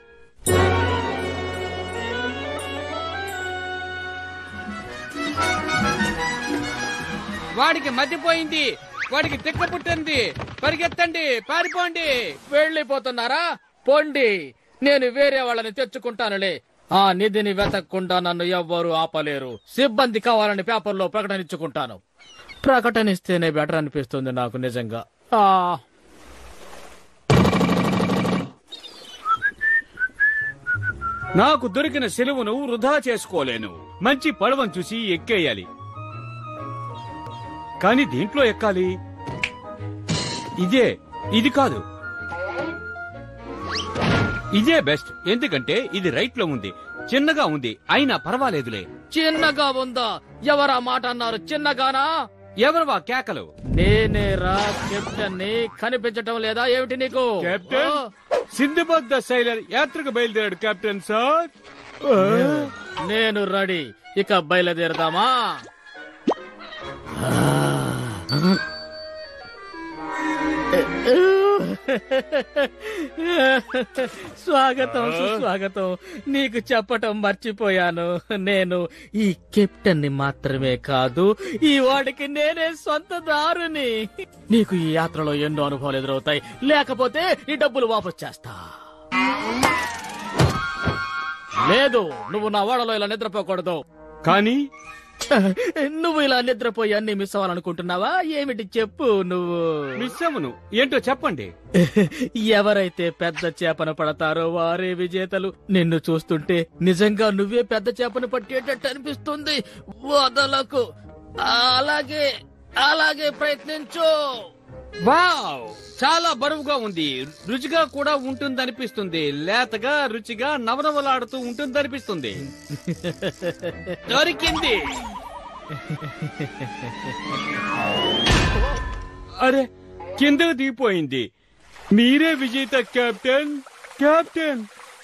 Speaker 8: వాడికి మతిపోయింది వాడికి తిక్క పుట్టింది పరిగెత్తండి పారిపోండి
Speaker 6: వెళ్ళిపోతున్నారా పొండి నేను వేరే వాళ్ళని తెచ్చుకుంటానులే ఆ నిధిని వెతకకుండా నన్ను ఎవ్వరూ ఆపలేరు సిబ్బంది కావాలని పేపర్లో ప్రకటనిచ్చుకుంటాను ప్రకటనిస్తేనే బెటర్ అనిపిస్తుంది నాకు నిజంగా ఆ
Speaker 8: నాకు దొరికిన సెలవును వృధా చేసుకోలేను మంచి పడవను చూసి ఎక్కేయాలి కానీ దీంట్లో ఎక్కాలి ఇదే ఇది కాదు ఇదే బెస్ట్ ఎందుకంటే ఇది రైట్ లో ఉంది చిన్నగా ఉంది అయినా పర్వాలేదులే
Speaker 6: చిన్నగా ఉందా ఎవరా మాట అన్నారు చిన్నగానా
Speaker 8: ఎవరవా కేకలు
Speaker 6: నేనే రా కెప్టెన్ ని కనిపించటం లేదా ఏమిటి నీకు
Speaker 8: కెప్టెన్
Speaker 6: ఆ?
Speaker 8: సింధుబాద్ ద సైలర్ యాత్రకు బయలుదేరాడు కెప్టెన్ సార్
Speaker 6: నేను రెడీ ఇక బయలుదేరదామా స్వాగతం సుస్వాగతం నీకు చెప్పటం మర్చిపోయాను నేను ఈ కెప్టెన్ ని మాత్రమే కాదు ఈ వాడికి నేనే సొంత దారుని నీకు ఈ యాత్రలో ఎన్నో అనుభవాలు ఎదురవుతాయి లేకపోతే ఈ డబ్బులు వాపస్ చేస్తా లేదు నువ్వు నా వాడలో ఇలా నిద్రపోకూడదు
Speaker 8: కానీ
Speaker 6: నువ్వు ఇలా నిద్రపోయి అన్ని మిస్ అవ్వాలనుకుంటున్నావా ఏమిటి చెప్పు నువ్వు
Speaker 8: మిస్ అవ్వను ఏంటో చెప్పండి
Speaker 6: ఎవరైతే పెద్ద చేపను పడతారో వారే విజేతలు నిన్ను చూస్తుంటే నిజంగా నువ్వే పెద్ద చేపను పట్టేటట్టు అనిపిస్తుంది వదలకు అలాగే అలాగే ప్రయత్నించు
Speaker 2: వావ్ చాలా బరువుగా ఉంది రుచిగా కూడా ఉంటుందనిపిస్తుంది లేతగా రుచిగా నవనవలాడుతూ ఉంటుందనిపిస్తుంది దొరికింది అరే కిందకు దిగిపోయింది మీరే విజేత కెప్టెన్ కెప్టెన్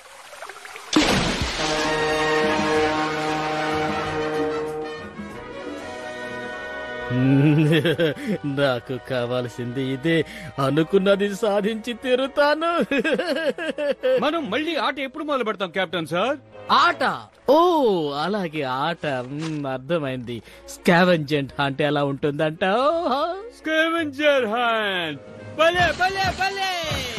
Speaker 6: నాకు కావాల్సింది ఇదే అనుకున్నది సాధించి తీరుతాను
Speaker 2: మనం మళ్ళీ ఆట ఎప్పుడు మొదలు పెడతాం కెప్టెన్ సార్
Speaker 6: ఆట ఓ అలాగే ఆట మ్, అర్థమైంది స్కావెంజెంట్ అంటే ఎలా ఉంటుందంట
Speaker 2: స్కావెంజర్ హ్యాండ్ భలే భలే భలే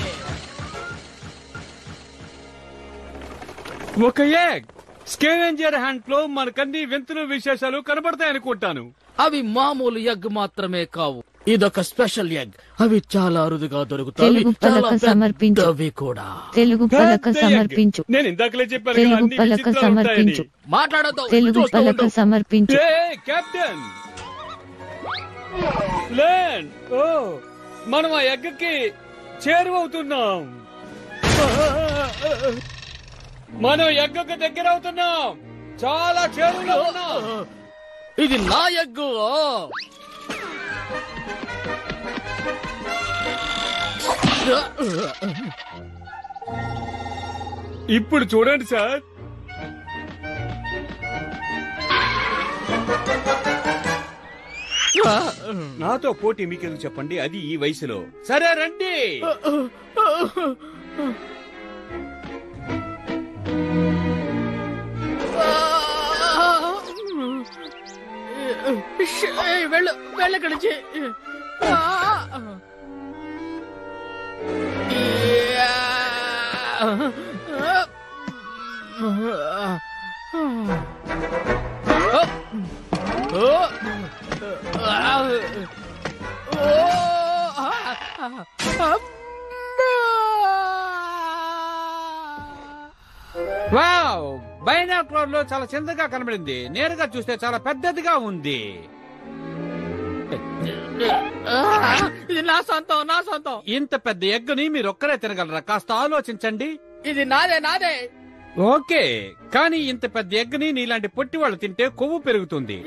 Speaker 2: ఒక ఎగ్ స్కావెంజర్ హ్యాండ్ లో మనకన్ని వింతలు విశేషాలు కనబడతాయి అనుకుంటాను
Speaker 6: అవి మామూలు ఎగ్ మాత్రమే కావు ఇదొక స్పెషల్ ఎగ్ అవి చాలా అరుదుగా దొరుకుతాయి
Speaker 1: తెలుగు
Speaker 6: చాలా
Speaker 1: పలక సమర్పించు.
Speaker 6: పెద్దవి కూడా
Speaker 1: తెలుగు పలక
Speaker 2: పెద్ద egg.
Speaker 1: సమర్పించు
Speaker 2: నేను ఇందాకలే చెప్పాను కదా,
Speaker 1: తెలుగు
Speaker 2: అన్ని
Speaker 1: పలక
Speaker 2: విచిత్రాలు ఉంటాయని.
Speaker 1: సమర్పించు
Speaker 6: మాట్లాడద్దు
Speaker 1: తెలుగు పలక సమర్పించు
Speaker 2: ఏ కెప్టెన్ లేన్ ఓ మనం ఆ ఎగ్గకి చేరువవుతున్నాం మనం ఎగ్గకు దగ్గర అవుతున్నాం చాలా చేరువలో ఉన్నాం
Speaker 6: ఇది నా ఎగ్గు
Speaker 2: ఇప్పుడు చూడండి సార్ నాతో పోటీ మీకెందుకు చెప్పండి అది ఈ వయసులో సరే రండి
Speaker 6: వెళ్ళు వెళ్ళక్కడి నుంచి
Speaker 2: వావ్ బైనాక్లోర్ లో చాలా చిన్నగా కనబడింది నేరుగా చూస్తే చాలా పెద్దదిగా ఉంది
Speaker 6: ఇది నా సొంతం నా సొంతం
Speaker 2: ఇంత పెద్ద ఎగ్గుని మీరు ఒక్కరే తినగలరా కాస్త ఆలోచించండి
Speaker 6: ఇది నాదే నాదే
Speaker 2: ఓకే కానీ ఇంత పెద్ద ఎగ్గుని నీలాంటి పొట్టి వాళ్ళు తింటే కొవ్వు పెరుగుతుంది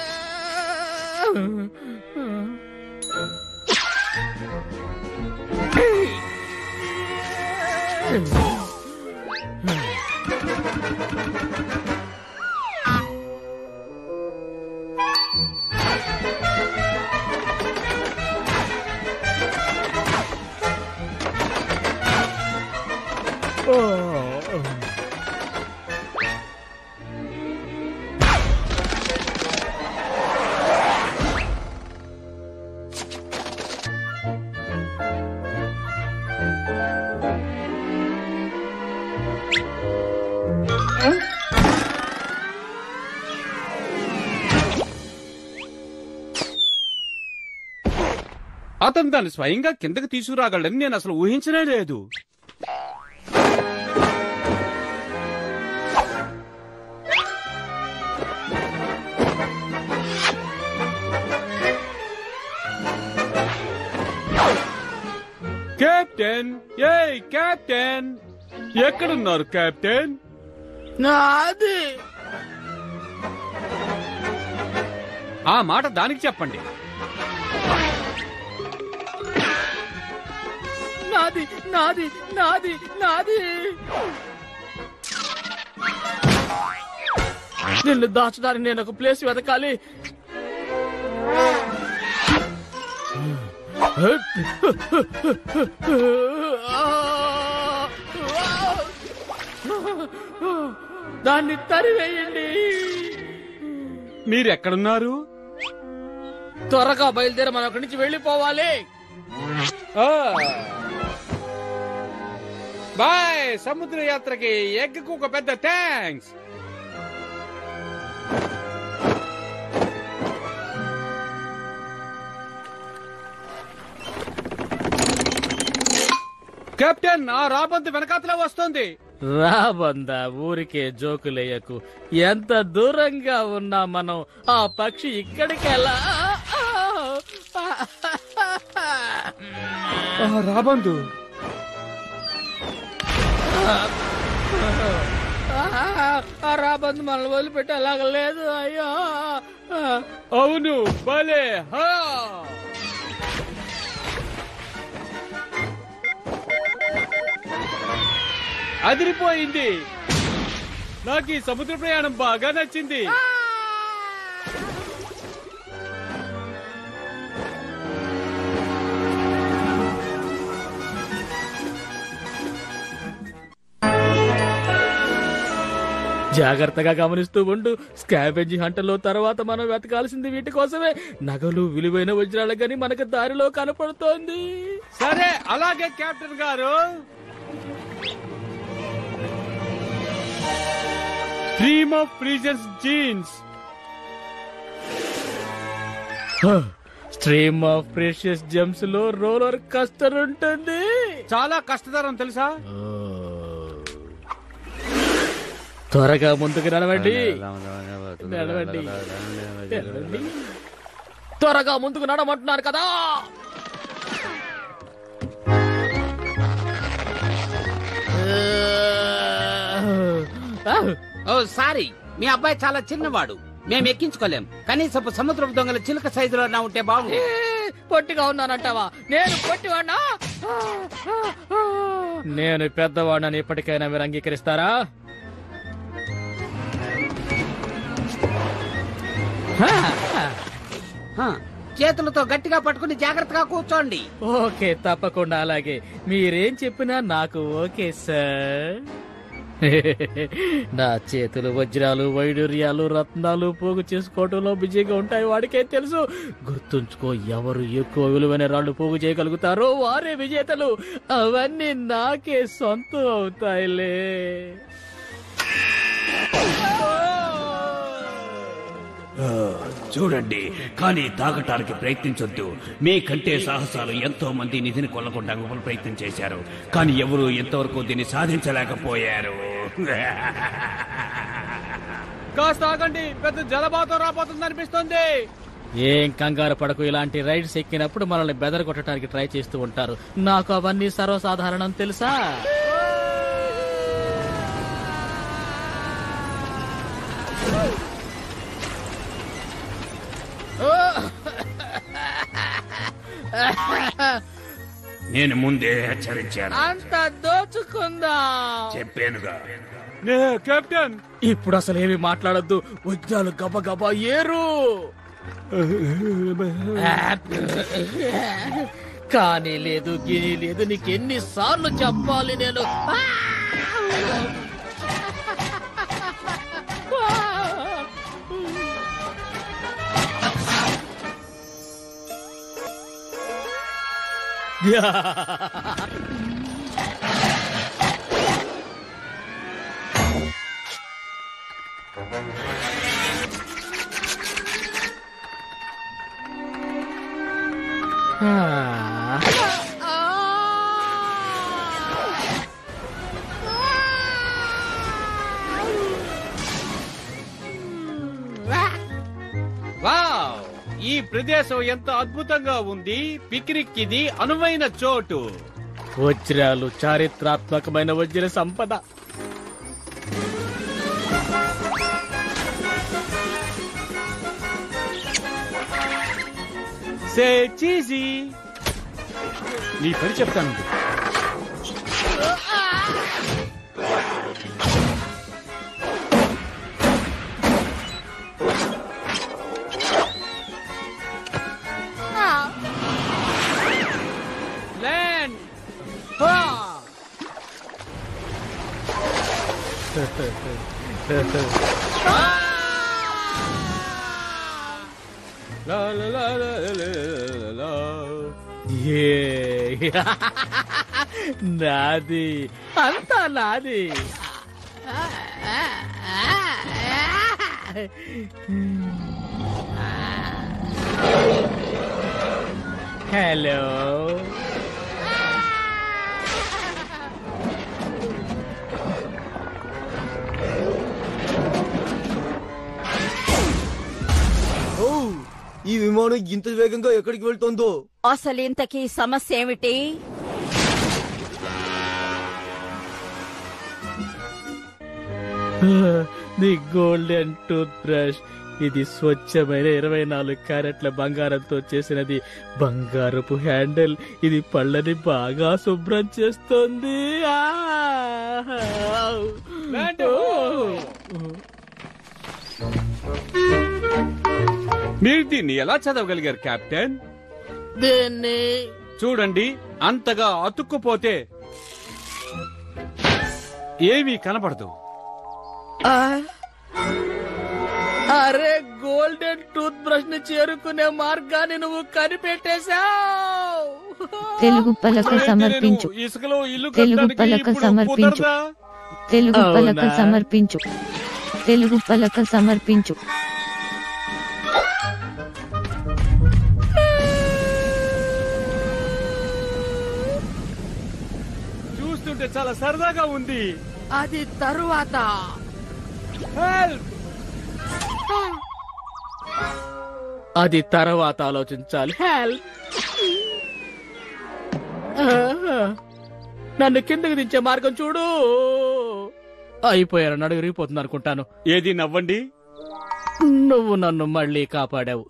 Speaker 2: అతను దాన్ని స్వయంగా కిందకి తీసుకురాగలని నేను అసలు ఊహించనే లేదు కెప్టెన్ ఏయ్ కెప్టెన్ ఎక్కడున్నారు కెప్టెన్
Speaker 6: నాది
Speaker 2: ఆ మాట దానికి చెప్పండి
Speaker 6: నాది నాది నాది నాది నిన్ను దాచడానికి నేను ఒక ప్లేస్ వెతకాలి దాన్ని తరివేయండి
Speaker 2: మీరు ఎక్కడున్నారు
Speaker 6: త్వరగా బయలుదేరి మనం అక్కడి నుంచి వెళ్ళిపోవాలి
Speaker 2: ఆ. బాయ్ సముద్ర యాత్రకి ఎగ్గుకు ఒక పెద్ద థ్యాంక్స్ కెప్టెన్ ఆ రాబందు వెనకాతలే వస్తుంది
Speaker 6: రాబందా ఊరికే జోకులేయకు ఎంత దూరంగా ఉన్నా మనం ఆ పక్షి ఇక్కడికి ఎలా
Speaker 5: ఆ, రాబందు
Speaker 6: రాబందు మనల్ని వదిలిపెట్టి అలాగ లేదు అయ్యో
Speaker 8: అవును భలే హా అదిరిపోయింది నాకు ఈ సముద్ర ప్రయాణం బాగా నచ్చింది
Speaker 6: జాగ్రత్తగా గమనిస్తూ ఉండు స్కాబేజీ హంటలో తర్వాత మనం వెతకాల్సింది వీటి కోసమే నగలు విలువైన వజ్రాలు గని మనకు దారిలో కనపడుతోంది
Speaker 8: సరే అలాగే కెప్టెన్ గారు డ్రీమ్ ఆఫ్ ప్రీజన్స్ జీన్స్
Speaker 6: స్ట్రీమ్ ఆఫ్ ప్రెషియస్ జెమ్స్ లో రోలర్ కస్టర్ ఉంటుంది
Speaker 8: చాలా కష్టతరం తెలుసా
Speaker 6: త్వరగా ముందుకు నడవండి నడవండి నడవండి. త్వరగా ముందుకు నడమంటున్నారు కదా
Speaker 2: ఓ సారీ మీ అబ్బాయి చాలా చిన్నవాడు మేము ఎక్కించుకోలేం కనీసపు సముద్రపు దొంగల చిలుక సైజులో నా ఉంటే బాగుంది
Speaker 6: పొట్టిగా ఉన్నానంటావా నేను పొట్టివాడినా నేను పెద్దవాడినని ఇప్పటికైనా మీరు అంగీకరిస్తారా
Speaker 2: హ, చేతులతో గట్టిగా పట్టుకుని జాగ్రత్తగా కూర్చోండి
Speaker 6: ఓకే తప్పకుండా అలాగే మీరేం చెప్పినా నాకు ఓకే సార్ నా చేతులు వజ్రాలు వైడూర్యాలు రత్నాలు పోగు చేసుకోవటంలో బిజీగా ఉంటాయి వాడికే తెలుసు గుర్తుంచుకో ఎవరు ఎక్కువ విలువైన రాళ్ళు పోగు చేయగలుగుతారో వారే విజేతలు అవన్నీ నాకే సొంతం అవుతాయిలే
Speaker 2: చూడండి కానీ తాగటానికి ప్రయత్నించొద్దు మీకంటే సాహసాలు ఎంతో మంది నిధిని కొల్లకుండా గొప్పలు ప్రయత్నం చేశారు కానీ ఎవరు ఎంతవరకు దీన్ని సాధించలేకపోయారు
Speaker 8: కాస్త ఆగండి పెద్ద జలపాతం రాబోతుంది అనిపిస్తుంది
Speaker 6: ఏం కంగారు పడకు ఇలాంటి రైడ్స్ ఎక్కినప్పుడు మనల్ని బెదరగొట్టడానికి ట్రై చేస్తూ ఉంటారు నాకు అవన్నీ సర్వసాధారణం తెలుసా
Speaker 2: నేను ముందే హెచ్చరించాను
Speaker 6: అంత దోచుకుందాం
Speaker 2: చెప్పానుగా
Speaker 8: కెప్టెన్
Speaker 6: ఇప్పుడు అసలు ఏమి మాట్లాడద్దు వజ్రాలు గబ గబ ఏరు కానీ లేదు గిని లేదు నీకు ఎన్ని సార్లు చెప్పాలి నేను
Speaker 8: వావ్ ఈ ప్రదేశం ఎంత అద్భుతంగా ఉంది పిక్నిక్ ఇది అనువైన చోటు
Speaker 6: వజ్రాలు చారిత్రాత్మకమైన వజ్ర సంపద
Speaker 8: సే చీజీ నీ పని చెప్తాను ల్యాండ్ లా లా లా లా లా లా లా.
Speaker 6: ఏ నాది అంతా నాది హలో
Speaker 3: ఈ విమానం ఇంత వేగంగా ఎక్కడికి వెళ్తుందో
Speaker 7: అసలు ఇంతకీ సమస్య ఏమిటి
Speaker 6: ది గోల్డెన్ టూత్ బ్రష్ ఇది స్వచ్ఛమైన ఇరవై నాలుగు క్యారెట్ల బంగారంతో చేసినది బంగారపు హ్యాండిల్ ఇది పళ్ళని బాగా శుభ్రం చేస్తుంది ఆ!
Speaker 8: మీరు దీన్ని ఎలా చదవగలిగారు కెప్టెన్
Speaker 6: దీన్ని
Speaker 8: చూడండి అంతగా అతుక్కుపోతే ఏమీ కనపడదు
Speaker 6: ఆ! అరే గోల్డెన్ టూత్ బ్రష్ ని చేరుకునే మార్గాన్ని నువ్వు కనిపెట్టేశావు
Speaker 1: తెలుగు పలక
Speaker 8: అయితే నేను
Speaker 1: సమర్పించు
Speaker 8: ఇసుకలో ఇల్లు
Speaker 1: తెలుగు
Speaker 8: కట్టడానికి
Speaker 1: పలక
Speaker 8: ఇప్పుడు
Speaker 1: సమర్పించు.
Speaker 8: కుదరదా?
Speaker 1: తెలుగు పలక
Speaker 6: అవునా?
Speaker 1: సమర్పించు తెలుగు పలక సమర్పించు
Speaker 8: చూస్తుంటే చాలా సరదాగా ఉంది
Speaker 6: అది తరువాత
Speaker 8: హెల్ప్
Speaker 6: అది తర్వాత ఆలోచించాలి హెల్ప్ నన్ను కిందకి దించే మార్గం చూడు అయిపోయాను నడుగు రిగిపోతుంది అనుకుంటాను
Speaker 8: ఏది నవ్వండి
Speaker 6: నువ్వు నన్ను మళ్ళీ కాపాడావు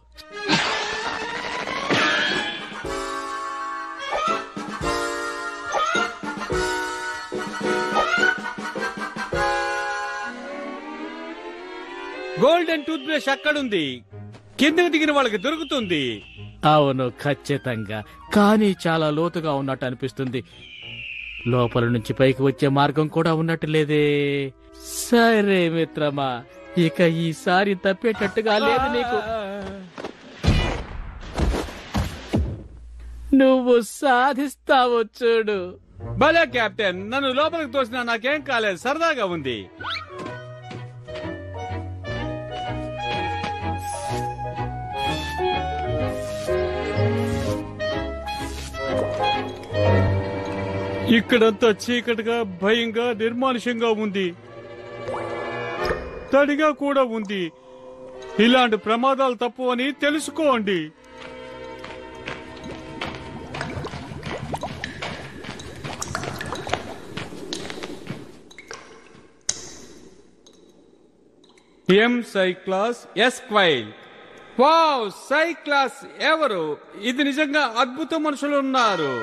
Speaker 8: గోల్డెన్ టూత్ బ్రష్ అక్కడుంది కిందకి దిగిన వాళ్ళకి దొరుకుతుంది
Speaker 6: అవును ఖచ్చితంగా కానీ చాలా లోతుగా ఉన్నట్టు అనిపిస్తుంది లోపల నుంచి పైకి వచ్చే మార్గం కూడా ఉన్నట్టు లేదే సరే మిత్రమా ఇక ఈసారి తప్పేటట్టుగా లేదు నీకు నువ్వు సాధిస్తావు చూడు
Speaker 8: భలే కెప్టెన్ నన్ను లోపలికి తోసినా నాకేం కాలేదు సరదాగా ఉంది ఇక్కడంతా చీకటిగా భయంగా నిర్మానుష్యంగా ఉంది తడిగా కూడా ఉంది ఇలాంటి ప్రమాదాలు తప్పు అని తెలుసుకోండి ఎం సైక్లాస్ ఎస్క్వైల్ వావ్ సైక్లాస్ ఎవరు ఇది నిజంగా అద్భుత మనుషులు ఉన్నారు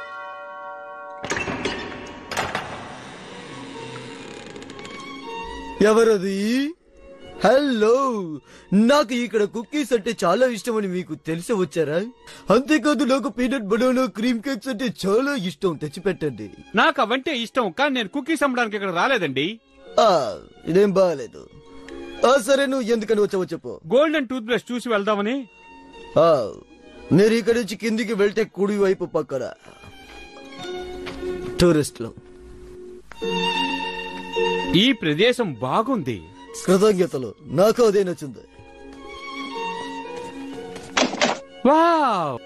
Speaker 3: ఎవరది హలో నాకు ఇక్కడ కుకీస్ అంటే చాలా ఇష్టమని మీకు తెలిసి వచ్చారా అంతేకాదు నాకు పీనట్ బనానా క్రీమ్ కేక్స్ అంటే చాలా ఇష్టం తెచ్చిపెట్టండి
Speaker 8: నాకు అవంటే ఇష్టం కానీ నేను కుకీస్ అమ్మడానికి ఇక్కడ రాలేదండి
Speaker 3: ఆ, ఇదేం బాగాలేదు ఆ సరే నువ్వు ఎందుకని వచ్చావో చెప్పు
Speaker 8: గోల్డెన్ టూత్ బ్రష్ చూసి వెళ్దామని
Speaker 3: ఆ, మీరు ఇక్కడి నుంచి కిందికి వెళ్తే కుడి వైపు పక్కన టూరిస్టులు
Speaker 8: ఈ ప్రదేశం బాగుంది
Speaker 3: కృతజ్ఞతలు నాకు అదే నచ్చింది
Speaker 8: వావ్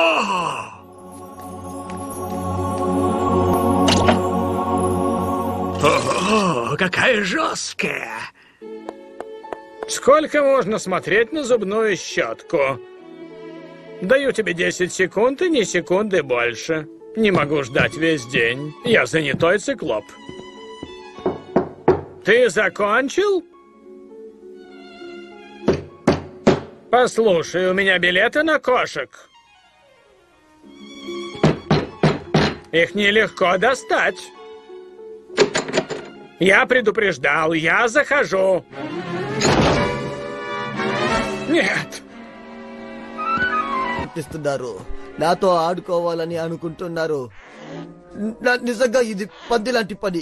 Speaker 10: О, какая жесткая! Сколько можно смотреть на зубную щетку? Даю тебе 10 секунд и ни секунды больше. Не могу ждать весь день. Я занятой циклоп. Ты закончил? Послушай, у меня билеты на кошек. Их нелегко достать. Я предупреждал, я захожу. Нет.
Speaker 3: ఇస్తున్నారు నాతో ఆడుకోవాలని అనుకుంటున్నారు నా- నిజంగా ఇది పంది లాంటి పని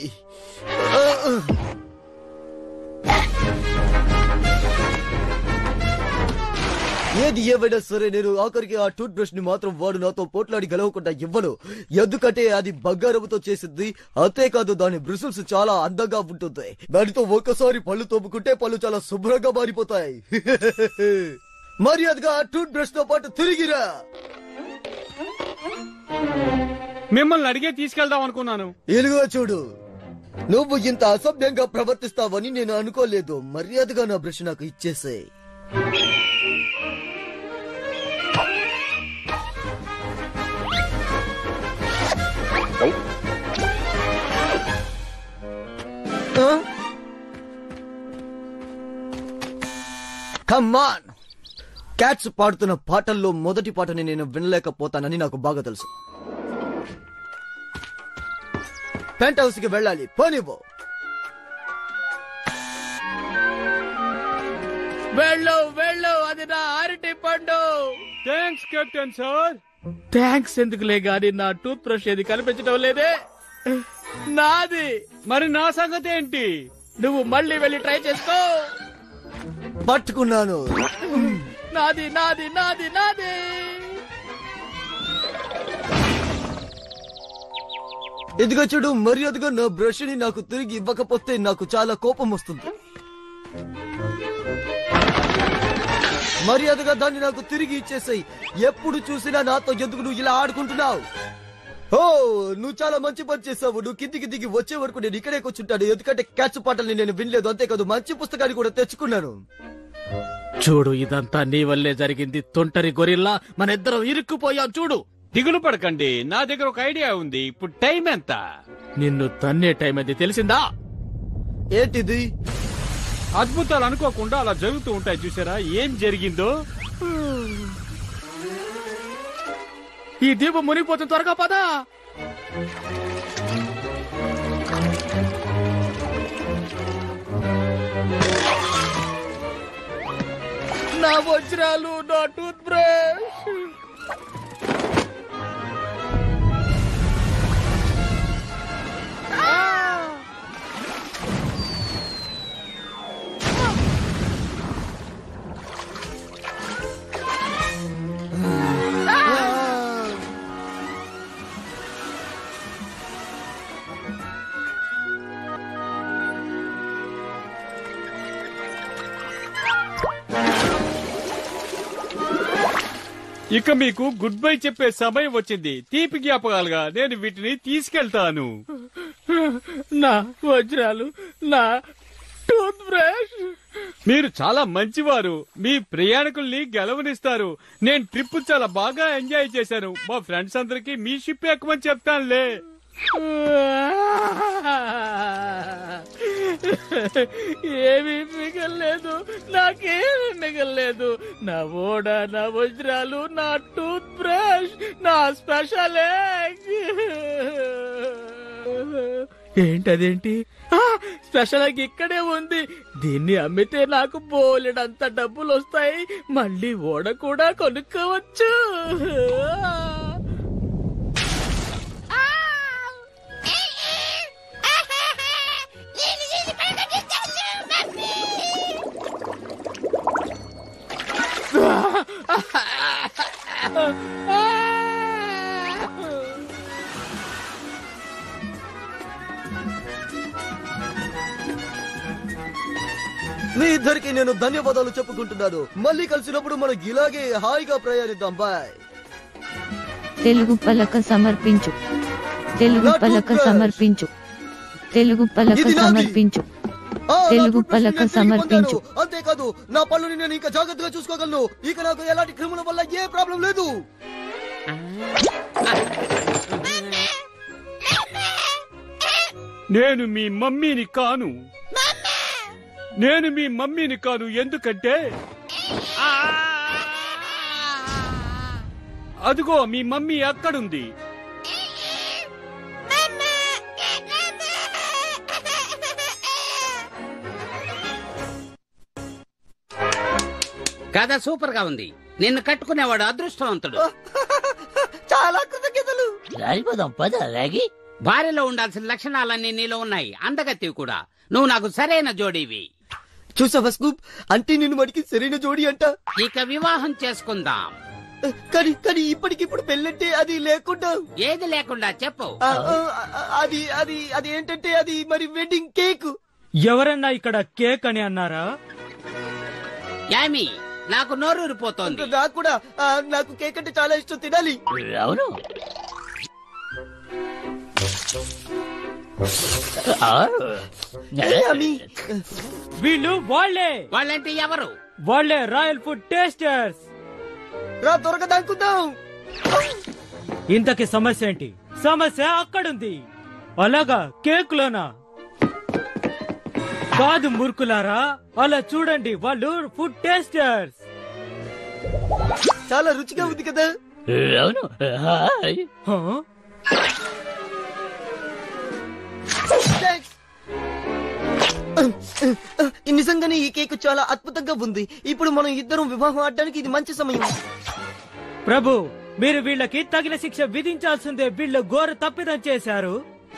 Speaker 3: ఏది ఏమైనా సరే నేను ఆఖరికి ఆ టూత్ బ్రష్ ని మాత్రం వాడు నాతో పోట్లాడి గెలవకుండా ఇవ్వను ఎందుకంటే అది బంగారంతో చేసింది అంతేకాదు దాని బ్రిసిల్స్ చాలా అందంగా ఉంటుంది దానితో ఒక్కసారి పళ్ళు తోముకుంటే పళ్ళు చాలా శుభ్రంగా మారిపోతాయి మర్యాదగా ఆ టూత్ బ్రష్ తో పాటు తిరిగిరా
Speaker 8: మిమ్మల్ని అడిగే తీసుకెళ్దాం అనుకున్నాను
Speaker 3: ఇదిగో చూడు నువ్వు ఇంత అసభ్యంగా ప్రవర్తిస్తావని నేను అనుకోలేదు మర్యాదగా నా బ్రష్ నాకు ఇచ్చేసే కమ్మాన్ క్యాట్స్ పాడుతున్న పాటల్లో మొదటి పాటని నేను వినలేకపోతానని నాకు బాగా తెలుసు పెంట్ హౌస్ కి వెళ్ళాలి పోనివ్వు
Speaker 6: వెళ్ళు వెళ్ళు అది నా అరటి పండు
Speaker 8: థ్యాంక్స్ కెప్టెన్ సార్
Speaker 6: థ్యాంక్స్ ఎందుకులే గాని నా టూత్ బ్రష్ ఏది కనిపించడం లేదే నాది
Speaker 8: మరి నా సంగతి ఏంటి
Speaker 6: నువ్వు మళ్ళీ వెళ్ళి ట్రై చేసుకో
Speaker 3: పట్టుకున్నాను
Speaker 6: నాది నాది నాది నాది
Speaker 3: ఇదిగో చూడు మర్యాదగా నా బ్రష్ ని నాకు తిరిగి ఇవ్వకపోతే నాకు చాలా కోపం వస్తుంది మర్యాదగా దాన్ని నాకు తిరిగి ఇచ్చేసాయి ఎప్పుడు చూసినా నాతో ఎందుకు నువ్వు ఇలా ఆడుకుంటున్నావు ఓ నువ్వు చాలా మంచి పని చేసావు నువ్వు కిందికి దిగి వచ్చే వరకు నేను ఇక్కడే కూర్చుంటాను ఎందుకంటే క్యాచ్ పాటల్ని నేను వినలేదు అంతేకాదు మంచి పుస్తకాన్ని కూడా తెచ్చుకున్నాను
Speaker 6: చూడు ఇదంతా నీ వల్లే జరిగింది తొంటరి గొరిల్లా మన ఇద్దరం ఇరుక్కుపోయాం చూడు
Speaker 8: దిగులు పడకండి నా దగ్గర ఒక ఐడియా ఉంది ఇప్పుడు టైం ఎంత
Speaker 6: నిన్ను తన్నే టైం అది తెలిసిందా
Speaker 3: ఏంటిది
Speaker 8: అద్భుతాలు అనుకోకుండా అలా జరుగుతూ ఉంటాయి చూసారా ఏం జరిగిందో
Speaker 6: ఈ దీపం మునిగిపోతుంది త్వరగా పదా నా వజ్రాలు నా టూత్ బ్రష్
Speaker 8: ఇక మీకు గుడ్ బై చెప్పే సమయం వచ్చింది తీపి జ్ఞాపకాలుగా నేను వీటిని తీసుకెళ్తాను
Speaker 6: నా వజ్రాలు నా టూత్ బ్రష్
Speaker 8: మీరు చాలా మంచివారు మీ ప్రయాణికుల్ని గెలవనిస్తారు నేను ట్రిప్ చాలా బాగా ఎంజాయ్ చేశాను మా ఫ్రెండ్స్ అందరికి మీ షిప్ ఎక్కమని చెప్తానులే
Speaker 6: ఏమీ మిగల్లేదు నాకేమీ మిగల్లేదు నా ఓడ నా వజ్రాలు నా టూత్ బ్రష్ నా స్పెషల్ ఎగ్ ఏంటదేంటి ఆ, స్పెషల్ ఎగ్ ఇక్కడే ఉంది దీన్ని అమ్మితే నాకు బోలెడంత డబ్బులు వస్తాయి మళ్ళీ ఓడ కూడా కొనుక్కోవచ్చు
Speaker 3: మీ ఇద్దరికి నేను ధన్యవాదాలు చెప్పుకుంటున్నాను మళ్ళీ కలిసినప్పుడు మనం ఇలాగే హాయిగా ప్రయాణిద్దాం బాయ్
Speaker 1: తెలుగు పలక సమర్పించు తెలుగు పలక సమర్పించు తెలుగు పలక
Speaker 3: ఇది నాది.
Speaker 1: సమర్పించు
Speaker 3: ఆ, నా
Speaker 1: తెలుగు
Speaker 3: toothbrush
Speaker 1: పలక
Speaker 3: నేను తిరిగి
Speaker 1: సమర్పించు.
Speaker 3: పొందాను. అంతేకాదు నా పళ్ళుని నేను ఇంకా జాగ్రత్తగా చూసుకోగలను ఇక నాకు ఎలాంటి క్రిముల వల్ల ఏ ప్రాబ్లం లేదు
Speaker 8: నేను మీ మమ్మీని కాను నేను మీ మమ్మీని కాను ఎందుకంటే అదిగో మీ మమ్మీ అక్కడుంది
Speaker 2: కథ సూపర్ గా ఉంది నిన్ను కట్టుకునేవాడు అదృష్టవంతుడు
Speaker 3: చాలా కృతజ్ఞతలు
Speaker 4: రాలిపోదాం పద రాగి
Speaker 2: భార్యలో ఉండాల్సిన లక్షణాలన్నీ నీలో ఉన్నాయి అందగత్తివి కూడా నువ్వు నాకు సరైన జోడీవి
Speaker 3: చూసావా స్కూప్ అంటే నిన్ను మడికి సరైన జోడి అంట
Speaker 2: ఇక వివాహం చేసుకుందాం
Speaker 3: కానీ కానీ ఇప్పటికిప్పుడు పెళ్ళంటే అది లేకుండా
Speaker 2: ఏది లేకుండా చెప్పు
Speaker 3: ఆ, ఆ, ఆ, అది అది అది ఏంటంటే అది మరి వెడ్డింగ్ కేక్
Speaker 5: ఎవరన్నా ఇక్కడ కేక్ అని అన్నారా
Speaker 2: యామి నాకు నోరూరిపోతోంది
Speaker 3: నాకు కూడా ఆ, నాకు కేక్ అంటే చాలా ఇష్టం తినాలి
Speaker 4: అవును ఆ,
Speaker 3: ఏ, అమ్మి.
Speaker 5: వీళ్ళు వాళ్ళే
Speaker 2: వాళ్ళంటే ఎవరు
Speaker 5: వాళ్ళే రాయల్ ఫుడ్ టేస్టర్స్
Speaker 3: రా త్వరగా దాక్కుందాం
Speaker 5: ఇంతకి సమస్య ఏంటి సమస్య అక్కడుంది అలాగా కేక్ లోనా కాదు మూర్ఖులారా అలా చూడండి వాళ్ళు ఫుడ్ టేస్టర్స్
Speaker 3: చాలా రుచిగా ఉంది కదా
Speaker 4: అవును హాయ్
Speaker 3: Thanks. నిజంగానే ఈ కేక్ చాలా అద్భుతంగా ఉంది ఇప్పుడు మనం ఇద్దరం వివాహం ఆడడానికి ఇది మంచి సమయం
Speaker 5: ప్రభు మీరు వీళ్ళకి తగిన శిక్ష విధించాల్సిందే వీళ్ళు ఘోర తప్పిదం చేశారు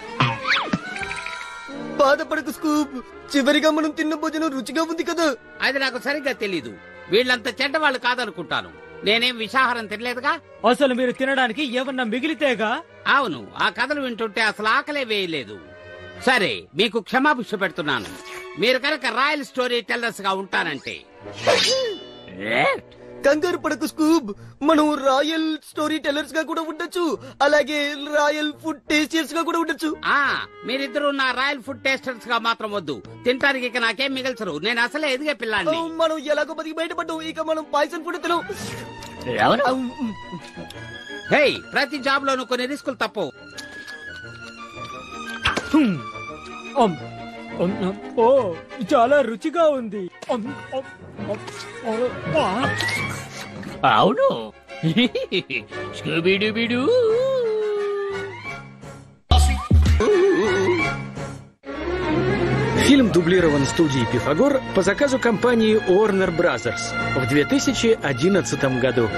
Speaker 3: బాధపడకు స్కూప్ చివరిగా మనం తిన్న భోజనం రుచిగా ఉంది కదా
Speaker 2: అది నాకు సరిగ్గా తెలీదు వీళ్ళంత చెడ్డవాళ్ళు కాదనుకుంటాను నేనేం విషాహారం తినలేదుగా
Speaker 5: అసలు మీరు తినడానికి ఏమన్నా మిగిలితేగా
Speaker 2: అవును ఆ కథలు వింటుంటే అసలు ఆకలే వేయలేదు సరే మీకు క్షమాభిక్ష పెడుతున్నాను మీరు కనుక రాయల్ స్టోరీ టెల్లర్స్ గా ఉంటానంటే
Speaker 3: కంగారు పడకు స్కూబ్ మనం రాయల్ స్టోరీ టెల్లర్స్ గా కూడా ఉండొచ్చు అలాగే రాయల్ ఫుడ్ టేస్టర్స్ గా కూడా ఉండొచ్చు
Speaker 2: ఆ మీరిద్దరు నా రాయల్ ఫుడ్ టేస్టర్స్ గా మాత్రం వద్దు తినడానికి ఇక నాకేం మిగల్చరు నేను అసలే ఎదిగే పిల్లాన్ని
Speaker 3: మనం ఎలాగో బతికి బయటపడ్డాం ఇక మనం పాయసం కూడా తినం
Speaker 4: అవును
Speaker 2: హే ప్రతి జాబ్ లోనూ కొన్ని రిస్కులు తప్పవు
Speaker 5: హ్మ్. అమ్. అమ్, అమ్. ఓ చాలా రుచిగా ఉంది అమ్, అమ్, అమ్. ఓ, ఆ.
Speaker 4: అవును స్కూబీడూబీడూ
Speaker 10: Фильм дублирован студией «Пифагор» по заказу компании Warner Brothers в 2011 году.